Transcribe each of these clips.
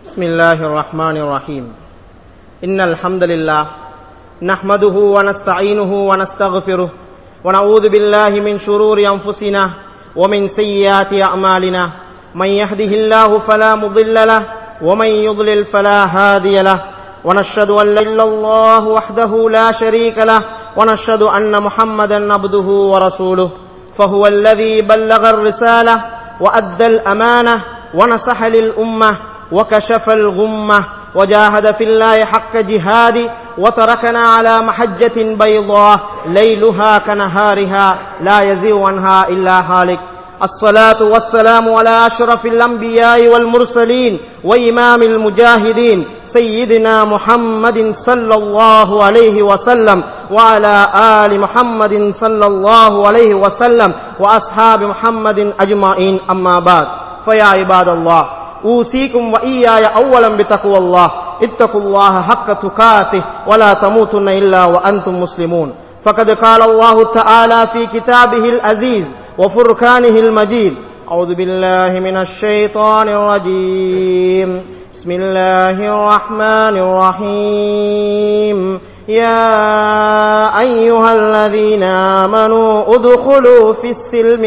بسم الله الرحمن الرحيم إن الحمد لله نحمده ونستعينه ونستغفره ونعوذ بالله من شرور أنفسنا ومن سيئات أعمالنا من يهده الله فلا مضل له ومن يضلل فلا هادي له ونشهد أن لا إله إلا الله وحده لا شريك له ونشهد أن محمدا عبده ورسوله فهو الذي بلغ الرسالة وأدى الأمانة ونصح للأمة وكشف الغمة وجاهد في الله حق جهاده وتركنا على محجة بيضاء ليلها كنهارها لا يزيغ عنها إلا هالك الصلاة والسلام على أشرف الأنبياء والمرسلين وإمام المجاهدين سيدنا محمد صلى الله عليه وسلم وعلى آل محمد صلى الله عليه وسلم وأصحاب محمد أجمعين أما بعد فيا عباد الله أوصيكم وإياي أولا بتقوى الله اتقوا الله حق تقاته ولا تموتن إلا وأنتم مسلمون فقد قال الله تعالى في كتابه العزيز وفركانه المجيد أعوذ بالله من الشيطان الرجيم بسم الله الرحمن الرحيم يا أيها الذين آمنوا ادخلوا في السلم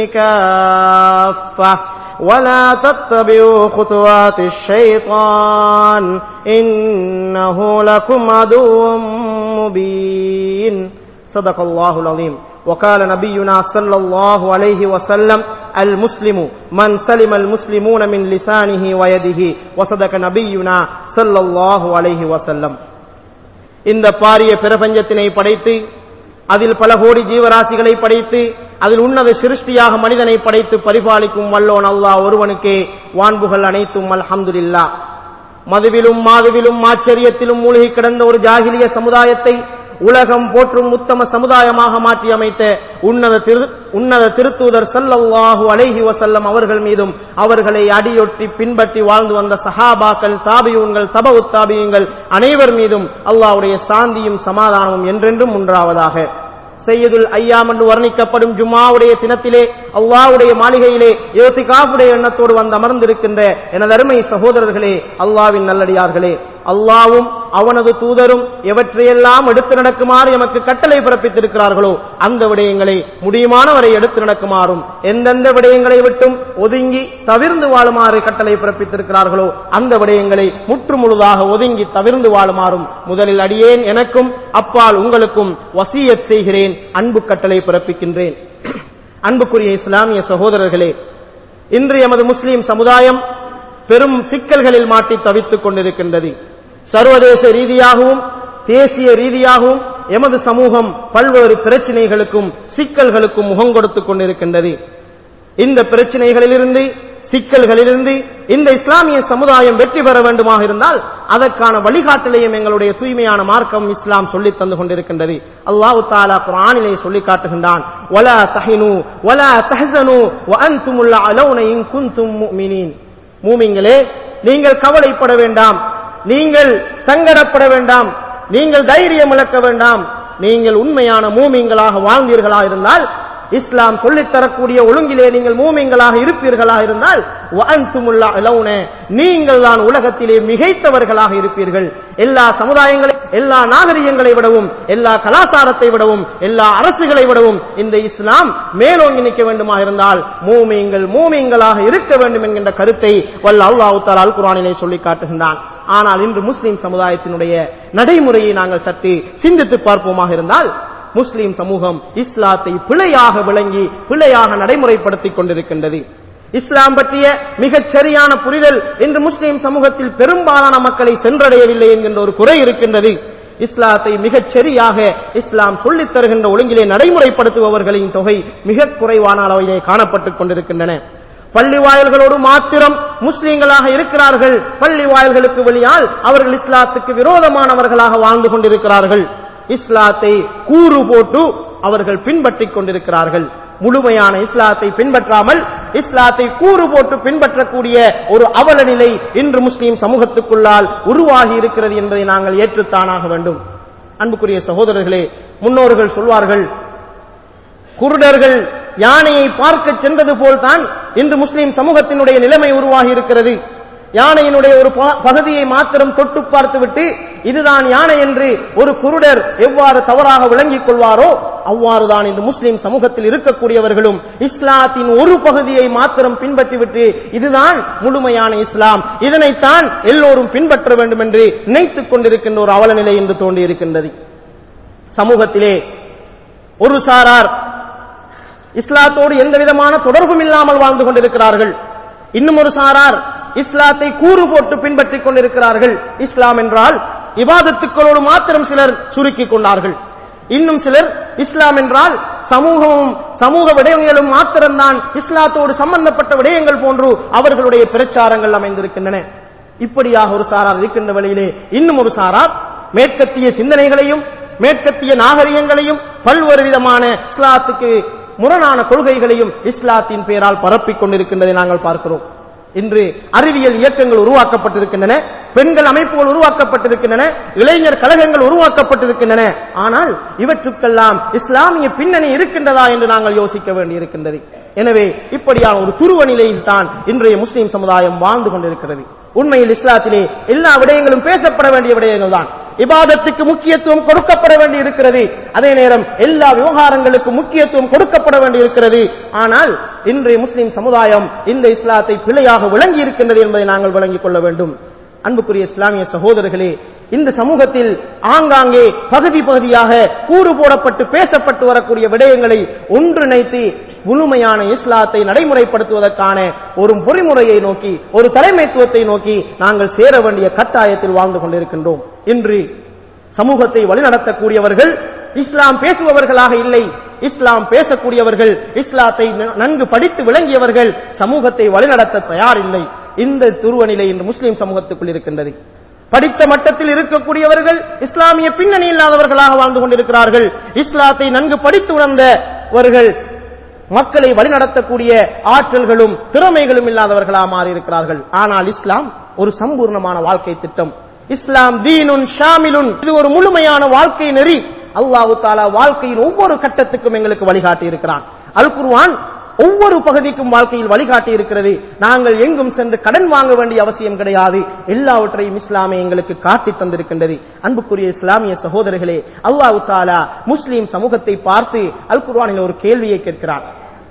كافة ولا تتبعوا خطوات الشيطان إنه لكم عدو مبين صدق الله العظيم وقال نبينا صلى الله عليه وسلم المسلم من سلم المسلمون من لسانه ويده وصدق نبينا صلى الله عليه وسلم இந்த பாரிய பிரபஞ்சத்தினை படைத்து அதில் பல கோடி ஜீவராசிகளை படைத்து அதில் உன்னத சிருஷ்டியாக மனிதனை படைத்து பரிபாலிக்கும் வல்லோன் அல்லாஹ் ஒருவனுக்கே வான்புகள் அனைத்தும் அல்ஹம்துலில்லா மதுவிலும் மாதுவிலும் ஆச்சரியத்திலும் மூழ்கி கிடந்த ஒரு ஜாகிலிய சமுதாயத்தை உலகம் போற்றும் உத்தம சமுதாயமாக மாற்றி அமைத்த உன்னத திரு உன்னத திருத்தூதர் சல்லல்லாஹு அலைஹி வசல்லம் அவர்கள் மீதும் அவர்களை அடியொட்டி பின்பற்றி வாழ்ந்து வந்த சஹாபாக்கள் தாபியூன்கள் தப உத்தாபியுங்கள் அனைவர் மீதும் அல்லாஹ்வுடைய சாந்தியும் சமாதானமும் என்றென்றும் உண்டாவதாக செய்யதுல் ஐயாம் என்று வர்ணிக்கப்படும் ஜும்மாவுடைய தினத்திலே அல்லாவுடைய மாளிகையிலே யோத்திகாவுடைய எண்ணத்தோடு வந்து அமர்ந்திருக்கின்ற எனது அருமை சகோதரர்களே அல்லாவின் நல்லடியார்களே அல்லாவும் அவனது தூதரும் எவற்றையெல்லாம் எடுத்து நடக்குமாறு எமக்கு கட்டளை பிறப்பித்திருக்கிறார்களோ அந்த விடயங்களை முடியுமானவரை எடுத்து நடக்குமாறும் எந்தெந்த விடயங்களை விட்டும் ஒதுங்கி தவிர்ந்து வாழுமாறு கட்டளை பிறப்பித்திருக்கிறார்களோ அந்த விடயங்களை முற்று முழுதாக ஒதுங்கி தவிர்ந்து வாழுமாறும் முதலில் அடியேன் எனக்கும் அப்பால் உங்களுக்கும் வசியத் செய்கிறேன் அன்பு கட்டளை பிறப்பிக்கின்றேன் அன்புக்குரிய இஸ்லாமிய சகோதரர்களே இன்று எமது முஸ்லிம் சமுதாயம் பெரும் சிக்கல்களில் மாட்டி தவித்துக் கொண்டிருக்கின்றது சர்வதேச ரீதியாகவும் தேசிய ரீதியாகவும் எமது சமூகம் பல்வேறு பிரச்சனைகளுக்கும் சிக்கல்களுக்கும் முகம் கொடுத்துக் கொண்டிருக்கின்றது இந்த பிரச்சனைகளிலிருந்து சிக்கல்களிலிருந்து இந்த இஸ்லாமிய சமுதாயம் வெற்றி பெற வேண்டுமாக இருந்தால் அதற்கான வழிகாட்டலையும் எங்களுடைய தூய்மையான மார்க்கம் இஸ்லாம் சொல்லி தந்து கொண்டிருக்கின்றது அல்லாஹு தாலா குரானிலே சொல்லி காட்டுகின்றான் வலா தஹினு வலா தஹசனு வஅன்துமுல் அலௌன இன் குன்தும் முஃமினீன் மூமிங்களே நீங்கள் கவலைப்பட வேண்டாம் நீங்கள் சங்கடப்பட வேண்டாம் நீங்கள் தைரியம் இழக்க வேண்டாம் நீங்கள் உண்மையான மூமிங்களாக வாழ்ந்தீர்களா இருந்தால் இஸ்லாம் சொல்லித் தரக்கூடிய ஒழுங்கிலே நீங்கள் மூமிங்களாக இருப்பீர்களா இருந்தால் நீங்கள் தான் உலகத்திலே மிகைத்தவர்களாக இருப்பீர்கள் எல்லா சமுதாயங்களை எல்லா நாகரிகங்களை விடவும் எல்லா கலாச்சாரத்தை விடவும் எல்லா அரசுகளை விடவும் இந்த இஸ்லாம் மேலோங்கி நிற்க வேண்டுமா இருந்தால் மூமிங்கள் மூமிங்களாக இருக்க வேண்டும் என்கின்ற கருத்தை வல்ல அல்லாஹு தாலா அல் குரானிலே சொல்லி காட்டுகின்றான் ஆனால் இன்று முஸ்லிம் சமுதாயத்தினுடைய நடைமுறையை நாங்கள் சற்று சிந்தித்து பார்ப்போமாக இருந்தால் முஸ்லிம் சமூகம் இஸ்லாத்தை பிழையாக விளங்கி பிழையாக நடைமுறைப்படுத்திக் கொண்டிருக்கின்றது இஸ்லாம் பற்றிய மிகச் சரியான புரிதல் இன்று முஸ்லிம் சமூகத்தில் பெரும்பாலான மக்களை சென்றடையவில்லை என்கின்ற ஒரு குறை இருக்கின்றது இஸ்லாத்தை மிகச் சரியாக இஸ்லாம் சொல்லித் தருகின்ற ஒழுங்கிலே நடைமுறைப்படுத்துபவர்களின் தொகை மிக குறைவான அளவிலே காணப்பட்டுக் கொண்டிருக்கின்றன பள்ளி வாயல்களோடு மாத்திரம் முஸ்லீம்களாக இருக்கிறார்கள் பள்ளி வாயல்களுக்கு வெளியால் அவர்கள் இஸ்லாத்துக்கு விரோதமானவர்களாக வாழ்ந்து கொண்டிருக்கிறார்கள் இஸ்லாத்தை கூறு போட்டு அவர்கள் பின்பற்றிக் கொண்டிருக்கிறார்கள் முழுமையான இஸ்லாத்தை பின்பற்றாமல் இஸ்லாத்தை கூறு போட்டு பின்பற்றக்கூடிய ஒரு அவல நிலை இன்று முஸ்லீம் சமூகத்துக்குள்ளால் உருவாகி இருக்கிறது என்பதை நாங்கள் ஏற்றுத்தானாக வேண்டும் அன்புக்குரிய சகோதரர்களே முன்னோர்கள் சொல்வார்கள் குருடர்கள் யானையை பார்க்க சென்றது போல்தான் இன்று முஸ்லிம் சமூகத்தினுடைய நிலைமை உருவாகி இருக்கிறது யானையினுடைய ஒரு ப- பகுதியை மாத்திரம் தொட்டு பார்த்துவிட்டு இதுதான் யானை என்று ஒரு குருடர் எவ்வாறு தவறாக விளங்கிக் கொள்வாரோ அவ்வாறுதான் இந்த முஸ்லிம் சமூகத்தில் இருக்கக்கூடியவர்களும் இஸ்லாத்தின் ஒரு பகுதியை மாத்திரம் பின்பற்றிவிட்டு இதுதான் முழுமையான இஸ்லாம் இதனைத்தான் எல்லோரும் பின்பற்ற வேண்டும் என்று நினைத்துக் கொண்டிருக்கின்ற ஒரு அவல நிலை என்று தோன்றியிருக்கின்றது சமூகத்திலே ஒரு சாரார் இஸ்லாத்தோடு எந்த விதமான தொடர்பும் இல்லாமல் வாழ்ந்து கொண்டிருக்கிறார்கள் இன்னும் ஒரு சாரார் இஸ்லாத்தை கூறு போட்டு பின்பற்றிக் கொண்டிருக்கிறார்கள் இஸ்லாம் என்றால் இபாதத்துக்களோடு மாத்திரம் சிலர் சுருக்கிக் கொண்டார்கள் இன்னும் சிலர் இஸ்லாம் என்றால் சமூகமும் சமூக விடயங்களும் மாத்திரம்தான் இஸ்லாத்தோடு சம்பந்தப்பட்ட விடயங்கள் போன்று அவர்களுடைய பிரச்சாரங்கள் அமைந்திருக்கின்றன இப்படியாக ஒரு சாரார் இருக்கின்ற வழியிலே இன்னும் ஒரு சாரார் மேற்கத்திய சிந்தனைகளையும் மேற்கத்திய நாகரிகங்களையும் பல்வேறு விதமான இஸ்லாத்துக்கு முரணான கொள்கைகளையும் இஸ்லாத்தின் பெயரால் பரப்பிக் கொண்டிருக்கின்றதை நாங்கள் பார்க்கிறோம் இன்று அறிவியல் இயக்கங்கள் உருவாக்கப்பட்டிருக்கின்றன பெண்கள் அமைப்புகள் உருவாக்கப்பட்டிருக்கின்றன இளைஞர் கழகங்கள் உருவாக்கப்பட்டிருக்கின்றன ஆனால் இவற்றுக்கெல்லாம் இஸ்லாமிய பின்னணி இருக்கின்றதா என்று நாங்கள் யோசிக்க வேண்டியிருக்கின்றது எனவே இப்படியான ஒரு துருவ நிலையில் தான் இன்றைய முஸ்லிம் சமுதாயம் வாழ்ந்து கொண்டிருக்கிறது உண்மையில் இஸ்லாத்திலே எல்லா விடயங்களும் பேசப்பட வேண்டிய விடயங்கள் தான் இபாதத்துக்கு முக்கியத்துவம் கொடுக்கப்பட வேண்டி இருக்கிறது அதே நேரம் எல்லா விவகாரங்களுக்கும் முக்கியத்துவம் கொடுக்கப்பட வேண்டி இருக்கிறது ஆனால் இன்றைய முஸ்லிம் சமுதாயம் இந்த இஸ்லாத்தை பிழையாக விளங்கி இருக்கின்றது என்பதை நாங்கள் விளங்கிக் கொள்ள வேண்டும் அன்புக்குரிய இஸ்லாமிய சகோதரர்களே இந்த சமூகத்தில் ஆங்காங்கே பகுதி பகுதியாக கூறு போடப்பட்டு பேசப்பட்டு வரக்கூடிய விடயங்களை ஒன்றிணைத்து முழுமையான இஸ்லாத்தை நடைமுறைப்படுத்துவதற்கான ஒரு பொறிமுறையை நோக்கி ஒரு தலைமைத்துவத்தை நோக்கி நாங்கள் சேர வேண்டிய கட்டாயத்தில் வாழ்ந்து கொண்டிருக்கின்றோம் இன்று சமூகத்தை வழிநடத்தக்கூடியவர்கள் இஸ்லாம் பேசுபவர்களாக இல்லை இஸ்லாம் பேசக்கூடியவர்கள் இஸ்லாத்தை ந- நன்கு படித்து விளங்கியவர்கள் சமூகத்தை வழிநடத்த தயாரில்லை இந்த துருவநிலை இன்று முஸ்லிம் சமூகத்துக்குள் இருக்கின்றது படித்த மட்டத்தில் இருக்கக்கூடியவர்கள் இஸ்லாமிய பின்னணி இல்லாதவர்களாக வாழ்ந்து கொண்டிருக்கிறார்கள் இஸ்லாத்தை நன்கு படித்து உணர்ந்தவர்கள் மக்களை வழிநடத்தக்கூடிய ஆற்றல்களும் திறமைகளும் இல்லாதவர்களாக மாறியிருக்கிறார்கள் ஆனால் இஸ்லாம் ஒரு சம்பூர்ணமான வாழ்க்கை திட்டம் இஸ்லாம் தீனுன் ஷாமிலுன் இது ஒரு முழுமையான வாழ்க்கை நெறி அல்லாஹு தாலா வாழ்க்கையின் ஒவ்வொரு கட்டத்துக்கும் எங்களுக்கு வழிகாட்டி இருக்கிறான் அல் குர்ஆன் ஒவ்வொரு பகுதிக்கும் வாழ்க்கையில் வழிகாட்டி இருக்கிறது நாங்கள் எங்கும் சென்று கடன் வாங்க வேண்டிய அவசியம் கிடையாது எல்லாவற்றையும் இஸ்லாமே எங்களுக்கு காட்டி தந்திருக்கின்றது அன்புக்குரிய இஸ்லாமிய சகோதரர்களே அல்லாஹு தாலா முஸ்லிம் சமூகத்தை பார்த்து அல் குர்ஆனில் ஒரு கேள்வியை கேட்கிறார்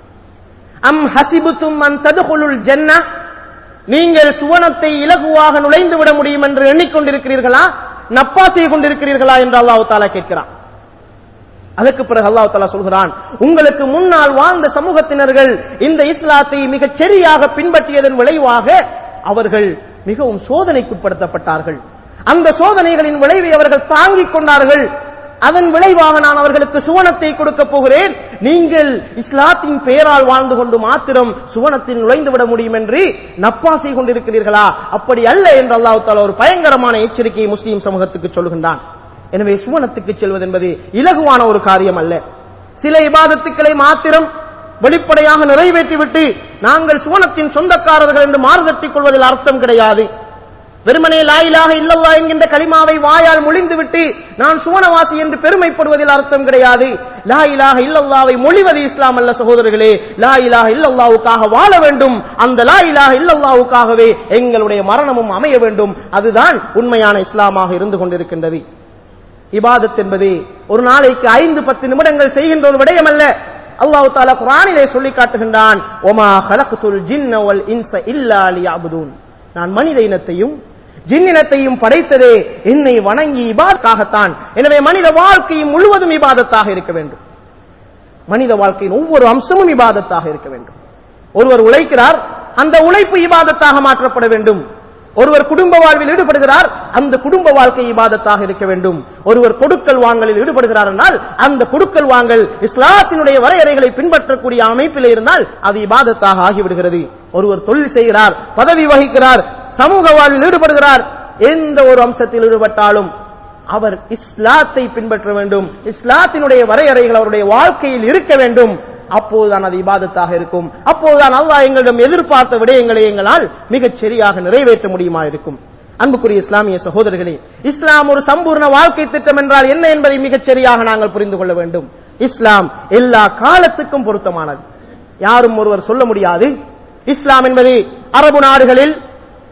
அம் ஹசிபுத்தும் அன் ததுகுலுல் ஜன்னா நீங்கள் சுவனத்தை இலகுவாக நுழைந்து விட முடியும் என்று எண்ணிக்கொண்டிருக்கிறீர்களா நப்பாசை கொண்டிருக்கிறீர்களா என்று அல்லாஹ் தாலா கேட்கிறான் அதற்கு பிறகு அல்லாஹ் தாலா சொல்கிறான் உங்களுக்கு முன்னால் வாழ்ந்த சமூகத்தினர்கள் இந்த இஸ்லாத்தை மிகச் சரியாக பின்பற்றியதன் விளைவாக அவர்கள் மிகவும் சோதனைக்குட்படுத்தப்பட்டார்கள் அந்த சோதனைகளின் விளைவை அவர்கள் தாங்கிக் கொண்டார்கள் அதன் விளைவாக நான் அவர்களுக்கு சுவனத்தை கொடுக்க போகிறேன் நீங்கள் இஸ்லாத்தின் பெயரால் வாழ்ந்து கொண்டு மாத்திரம் சுவனத்தில் நுழைந்து விட முடியும் என்று நப்பாசை கொண்டிருக்கிறீர்களா அப்படி அல்ல என்று அல்லாஹ் தாலா ஒரு பயங்கரமான எச்சரிக்கையை முஸ்லீம் சமூகத்துக்கு சொல்கின்றான் எனவே சுவனத்துக்கு செல்வது என்பது இலகுவான ஒரு காரியம் அல்ல சில இபாதத்துக்களை மாத்திரம் வெளிப்படையாக நிறைவேற்றிவிட்டு நாங்கள் சுவனத்தின் சொந்தக்காரர்கள் என்று மாறுதட்டிக் கொள்வதில் அர்த்தம் கிடையாது வெறுமனே லாயிலாக இல்லல்லா என்கின்ற கலிமாவை வாயால் மொழிந்துவிட்டு நான் சுவனவாசி என்று பெருமைப்படுவதில் அர்த்தம் கிடையாது லா இலாஹ இல்லல்லாவை மொழிவது இஸ்லாம் அல்ல சகோதரர்களே லா இலாஹ இல்லல்லாவுக்காக வாழ வேண்டும் அந்த லா இலாஹ இல்லல்லாவுக்காகவே எங்களுடைய மரணமும் அமைய வேண்டும் அதுதான் உண்மையான இஸ்லாமாக இருந்து கொண்டிருக்கின்றது இபாதத் என்பது ஒரு நாளைக்கு ஐந்து பத்து நிமிடங்கள் செய்கின்ற ஒரு விடயம் அல்ல அல்லாஹ் தாலா குரானிலே சொல்லி காட்டுகின்றான் ஒமா ஹலகுத்துல் ஜின்ன வல் இன்ச இல்லா லியஅபுதூன் நான் மனித இனத்தையும் ஜின்னினத்தையும் படைத்ததே என்னை வணங்கி இபாதத்தாகத்தான் எனவே மனித வாழ்க்கையும் முழுவதும் இபாதத்தாக இருக்க வேண்டும் மனித வாழ்க்கையின் ஒவ்வொரு அம்சமும் இபாதத்தாக இருக்க வேண்டும் ஒருவர் உழைக்கிறார் அந்த உழைப்பு இபாதத்தாக மாற்றப்பட வேண்டும் ஒருவர் குடும்ப வாழ்வில் ஈடுபடுகிறார் அந்த குடும்ப வாழ்க்கை இபாதத்தாக இருக்க வேண்டும் ஒருவர் கொடுக்கல் வாங்கலில் ஈடுபடுகிறார் என்றால் அந்த கொடுக்கல் வாங்கல் இஸ்லாத்தினுடைய வரையறைகளை பின்பற்றக்கூடிய அமைப்பில் இருந்தால் அது இபாதத்தாக ஆகிவிடுகிறது ஒருவர் தொழில் செய்கிறார் பதவி வகிக்கிறார் சமூக வாழ்வில் ஈடுபடுகிறார் எந்த ஒரு அம்சத்தில் ஈடுபட்டாலும் அவர் இஸ்லாத்தை பின்பற்ற வேண்டும் இஸ்லாத்தினுடைய வரையறைகள் அவருடைய வாழ்க்கையில் இருக்க வேண்டும் அப்போதுதான் அது இபாதத்தாக இருக்கும் அப்போதுதான் அல்லாஹ் எங்களிடம் எதிர்பார்த்த விடயங்களை எங்களால் மிகச் சரியாக நிறைவேற்ற முடியுமா இருக்கும் அன்புக்குரிய இஸ்லாமிய சகோதரர்களே இஸ்லாம் ஒரு சம்பூர்ண வாழ்க்கை திட்டம் என்றால் என்ன என்பதை மிகச் சரியாக நாங்கள் புரிந்து கொள்ள வேண்டும் இஸ்லாம் எல்லா காலத்துக்கும் பொருத்தமானது யாரும் ஒருவர் சொல்ல முடியாது இஸ்லாம் என்பது அரபு நாடுகளில்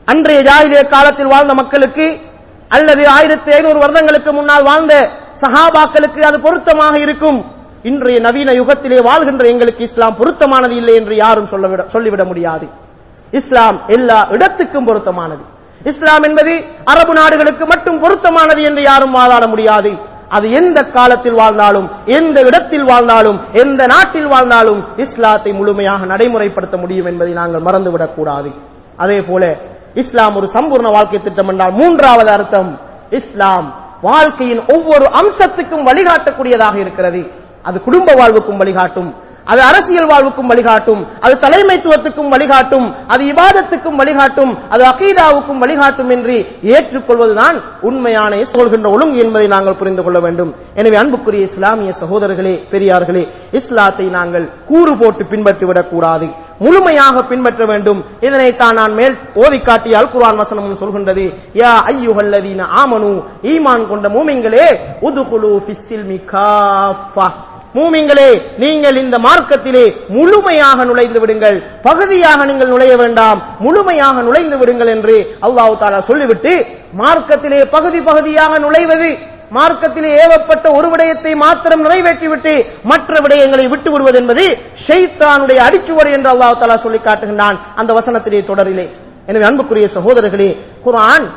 அன்றைய ஜாகிலிய காலத்தில் வாழ்ந்த மக்களுக்கு அல்லது ஆயிரத்தி ஐநூறு வருடங்களுக்கு முன்னால் வாழ்ந்த சஹாபாக்களுக்கு அது பொருத்தமாக இருக்கும் இன்றைய நவீன யுகத்திலே வாழ்கின்ற எங்களுக்கு இஸ்லாம் பொருத்தமானது இல்லை என்று யாரும் சொல்லவிட சொல்லிவிட முடியாது இஸ்லாம் எல்லா இடத்துக்கும் பொருத்தமானது இஸ்லாம் என்பது அரபு நாடுகளுக்கு மட்டும் பொருத்தமானது என்று யாரும் வாதாட முடியாது அது எந்த காலத்தில் வாழ்ந்தாலும் எந்த இடத்தில் வாழ்ந்தாலும் எந்த நாட்டில் வாழ்ந்தாலும் இஸ்லாத்தை முழுமையாக நடைமுறைப்படுத்த முடியும் என்பதை நாங்கள் மறந்துவிடக் கூடாது அதே போல இஸ்லாம் ஒரு சம்பூர்ண வாழ்க்கை திட்டம் என்றால் மூன்றாவது அர்த்தம் இஸ்லாம் வாழ்க்கையின் ஒவ்வொரு அம்சத்துக்கும் வழிகாட்டக்கூடியதாக இருக்கிறது அது குடும்ப வாழ்வுக்கும் வழிகாட்டும் அது அரசியல் வாழ்வுக்கும் வழிகாட்டும் அது தலைமைத்துவத்துக்கும் வழிகாட்டும் அது இபாதத்துக்கும் வழிகாட்டும் அது அகீதாவுக்கும் வழிகாட்டும் என்று ஏற்றுக்கொள்வதுதான் உண்மையான சொல்கின்ற ஒழுங்கு என்பதை நாங்கள் புரிந்து கொள்ள வேண்டும் எனவே அன்புக்குரிய இஸ்லாமிய சகோதரர்களே பெரியார்களே இஸ்லாத்தை நாங்கள் கூறு போட்டு பின்பற்றிவிடக் கூடாது முழுமையாக பின்பற்ற வேண்டும் இதனைத்தான் நான் மேல் ஓதி காட்டியால் குர்ஆன் வசனமும் சொல்கின்றது யா ஐயுஹல்லதீன ஆமனு ஈமான் கொண்ட மூமின்களே உதுகுலு ஃபிஸ்ஸில்மி காஃபா மூமிங்களே நீங்கள் இந்த மார்க்கத்திலே முழுமையாக நுழைந்து விடுங்கள் பகுதியாக நீங்கள் நுழைய வேண்டாம் முழுமையாக நுழைந்து விடுங்கள் என்று அல்லாஹ் தாலா சொல்லிவிட்டு மார்க்கத்திலே பகுதி பகுதியாக நுழைவது மார்க்கத்திலே ஏவப்பட்ட ஒரு விடயத்தை மாத்திரம் நிறைவேற்றிவிட்டு மற்ற விடயங்களை விட்டு விடுவது என்பது ஷெய்தானுடைய அடிச்சுவடு என்று அல்லாஹ் தாலா சொல்லி காட்டுகின்றான் அந்த வசனத்திலே தொடரிலே எனவே அன்புக்குரிய சகோதரர்களே குர்ஆன்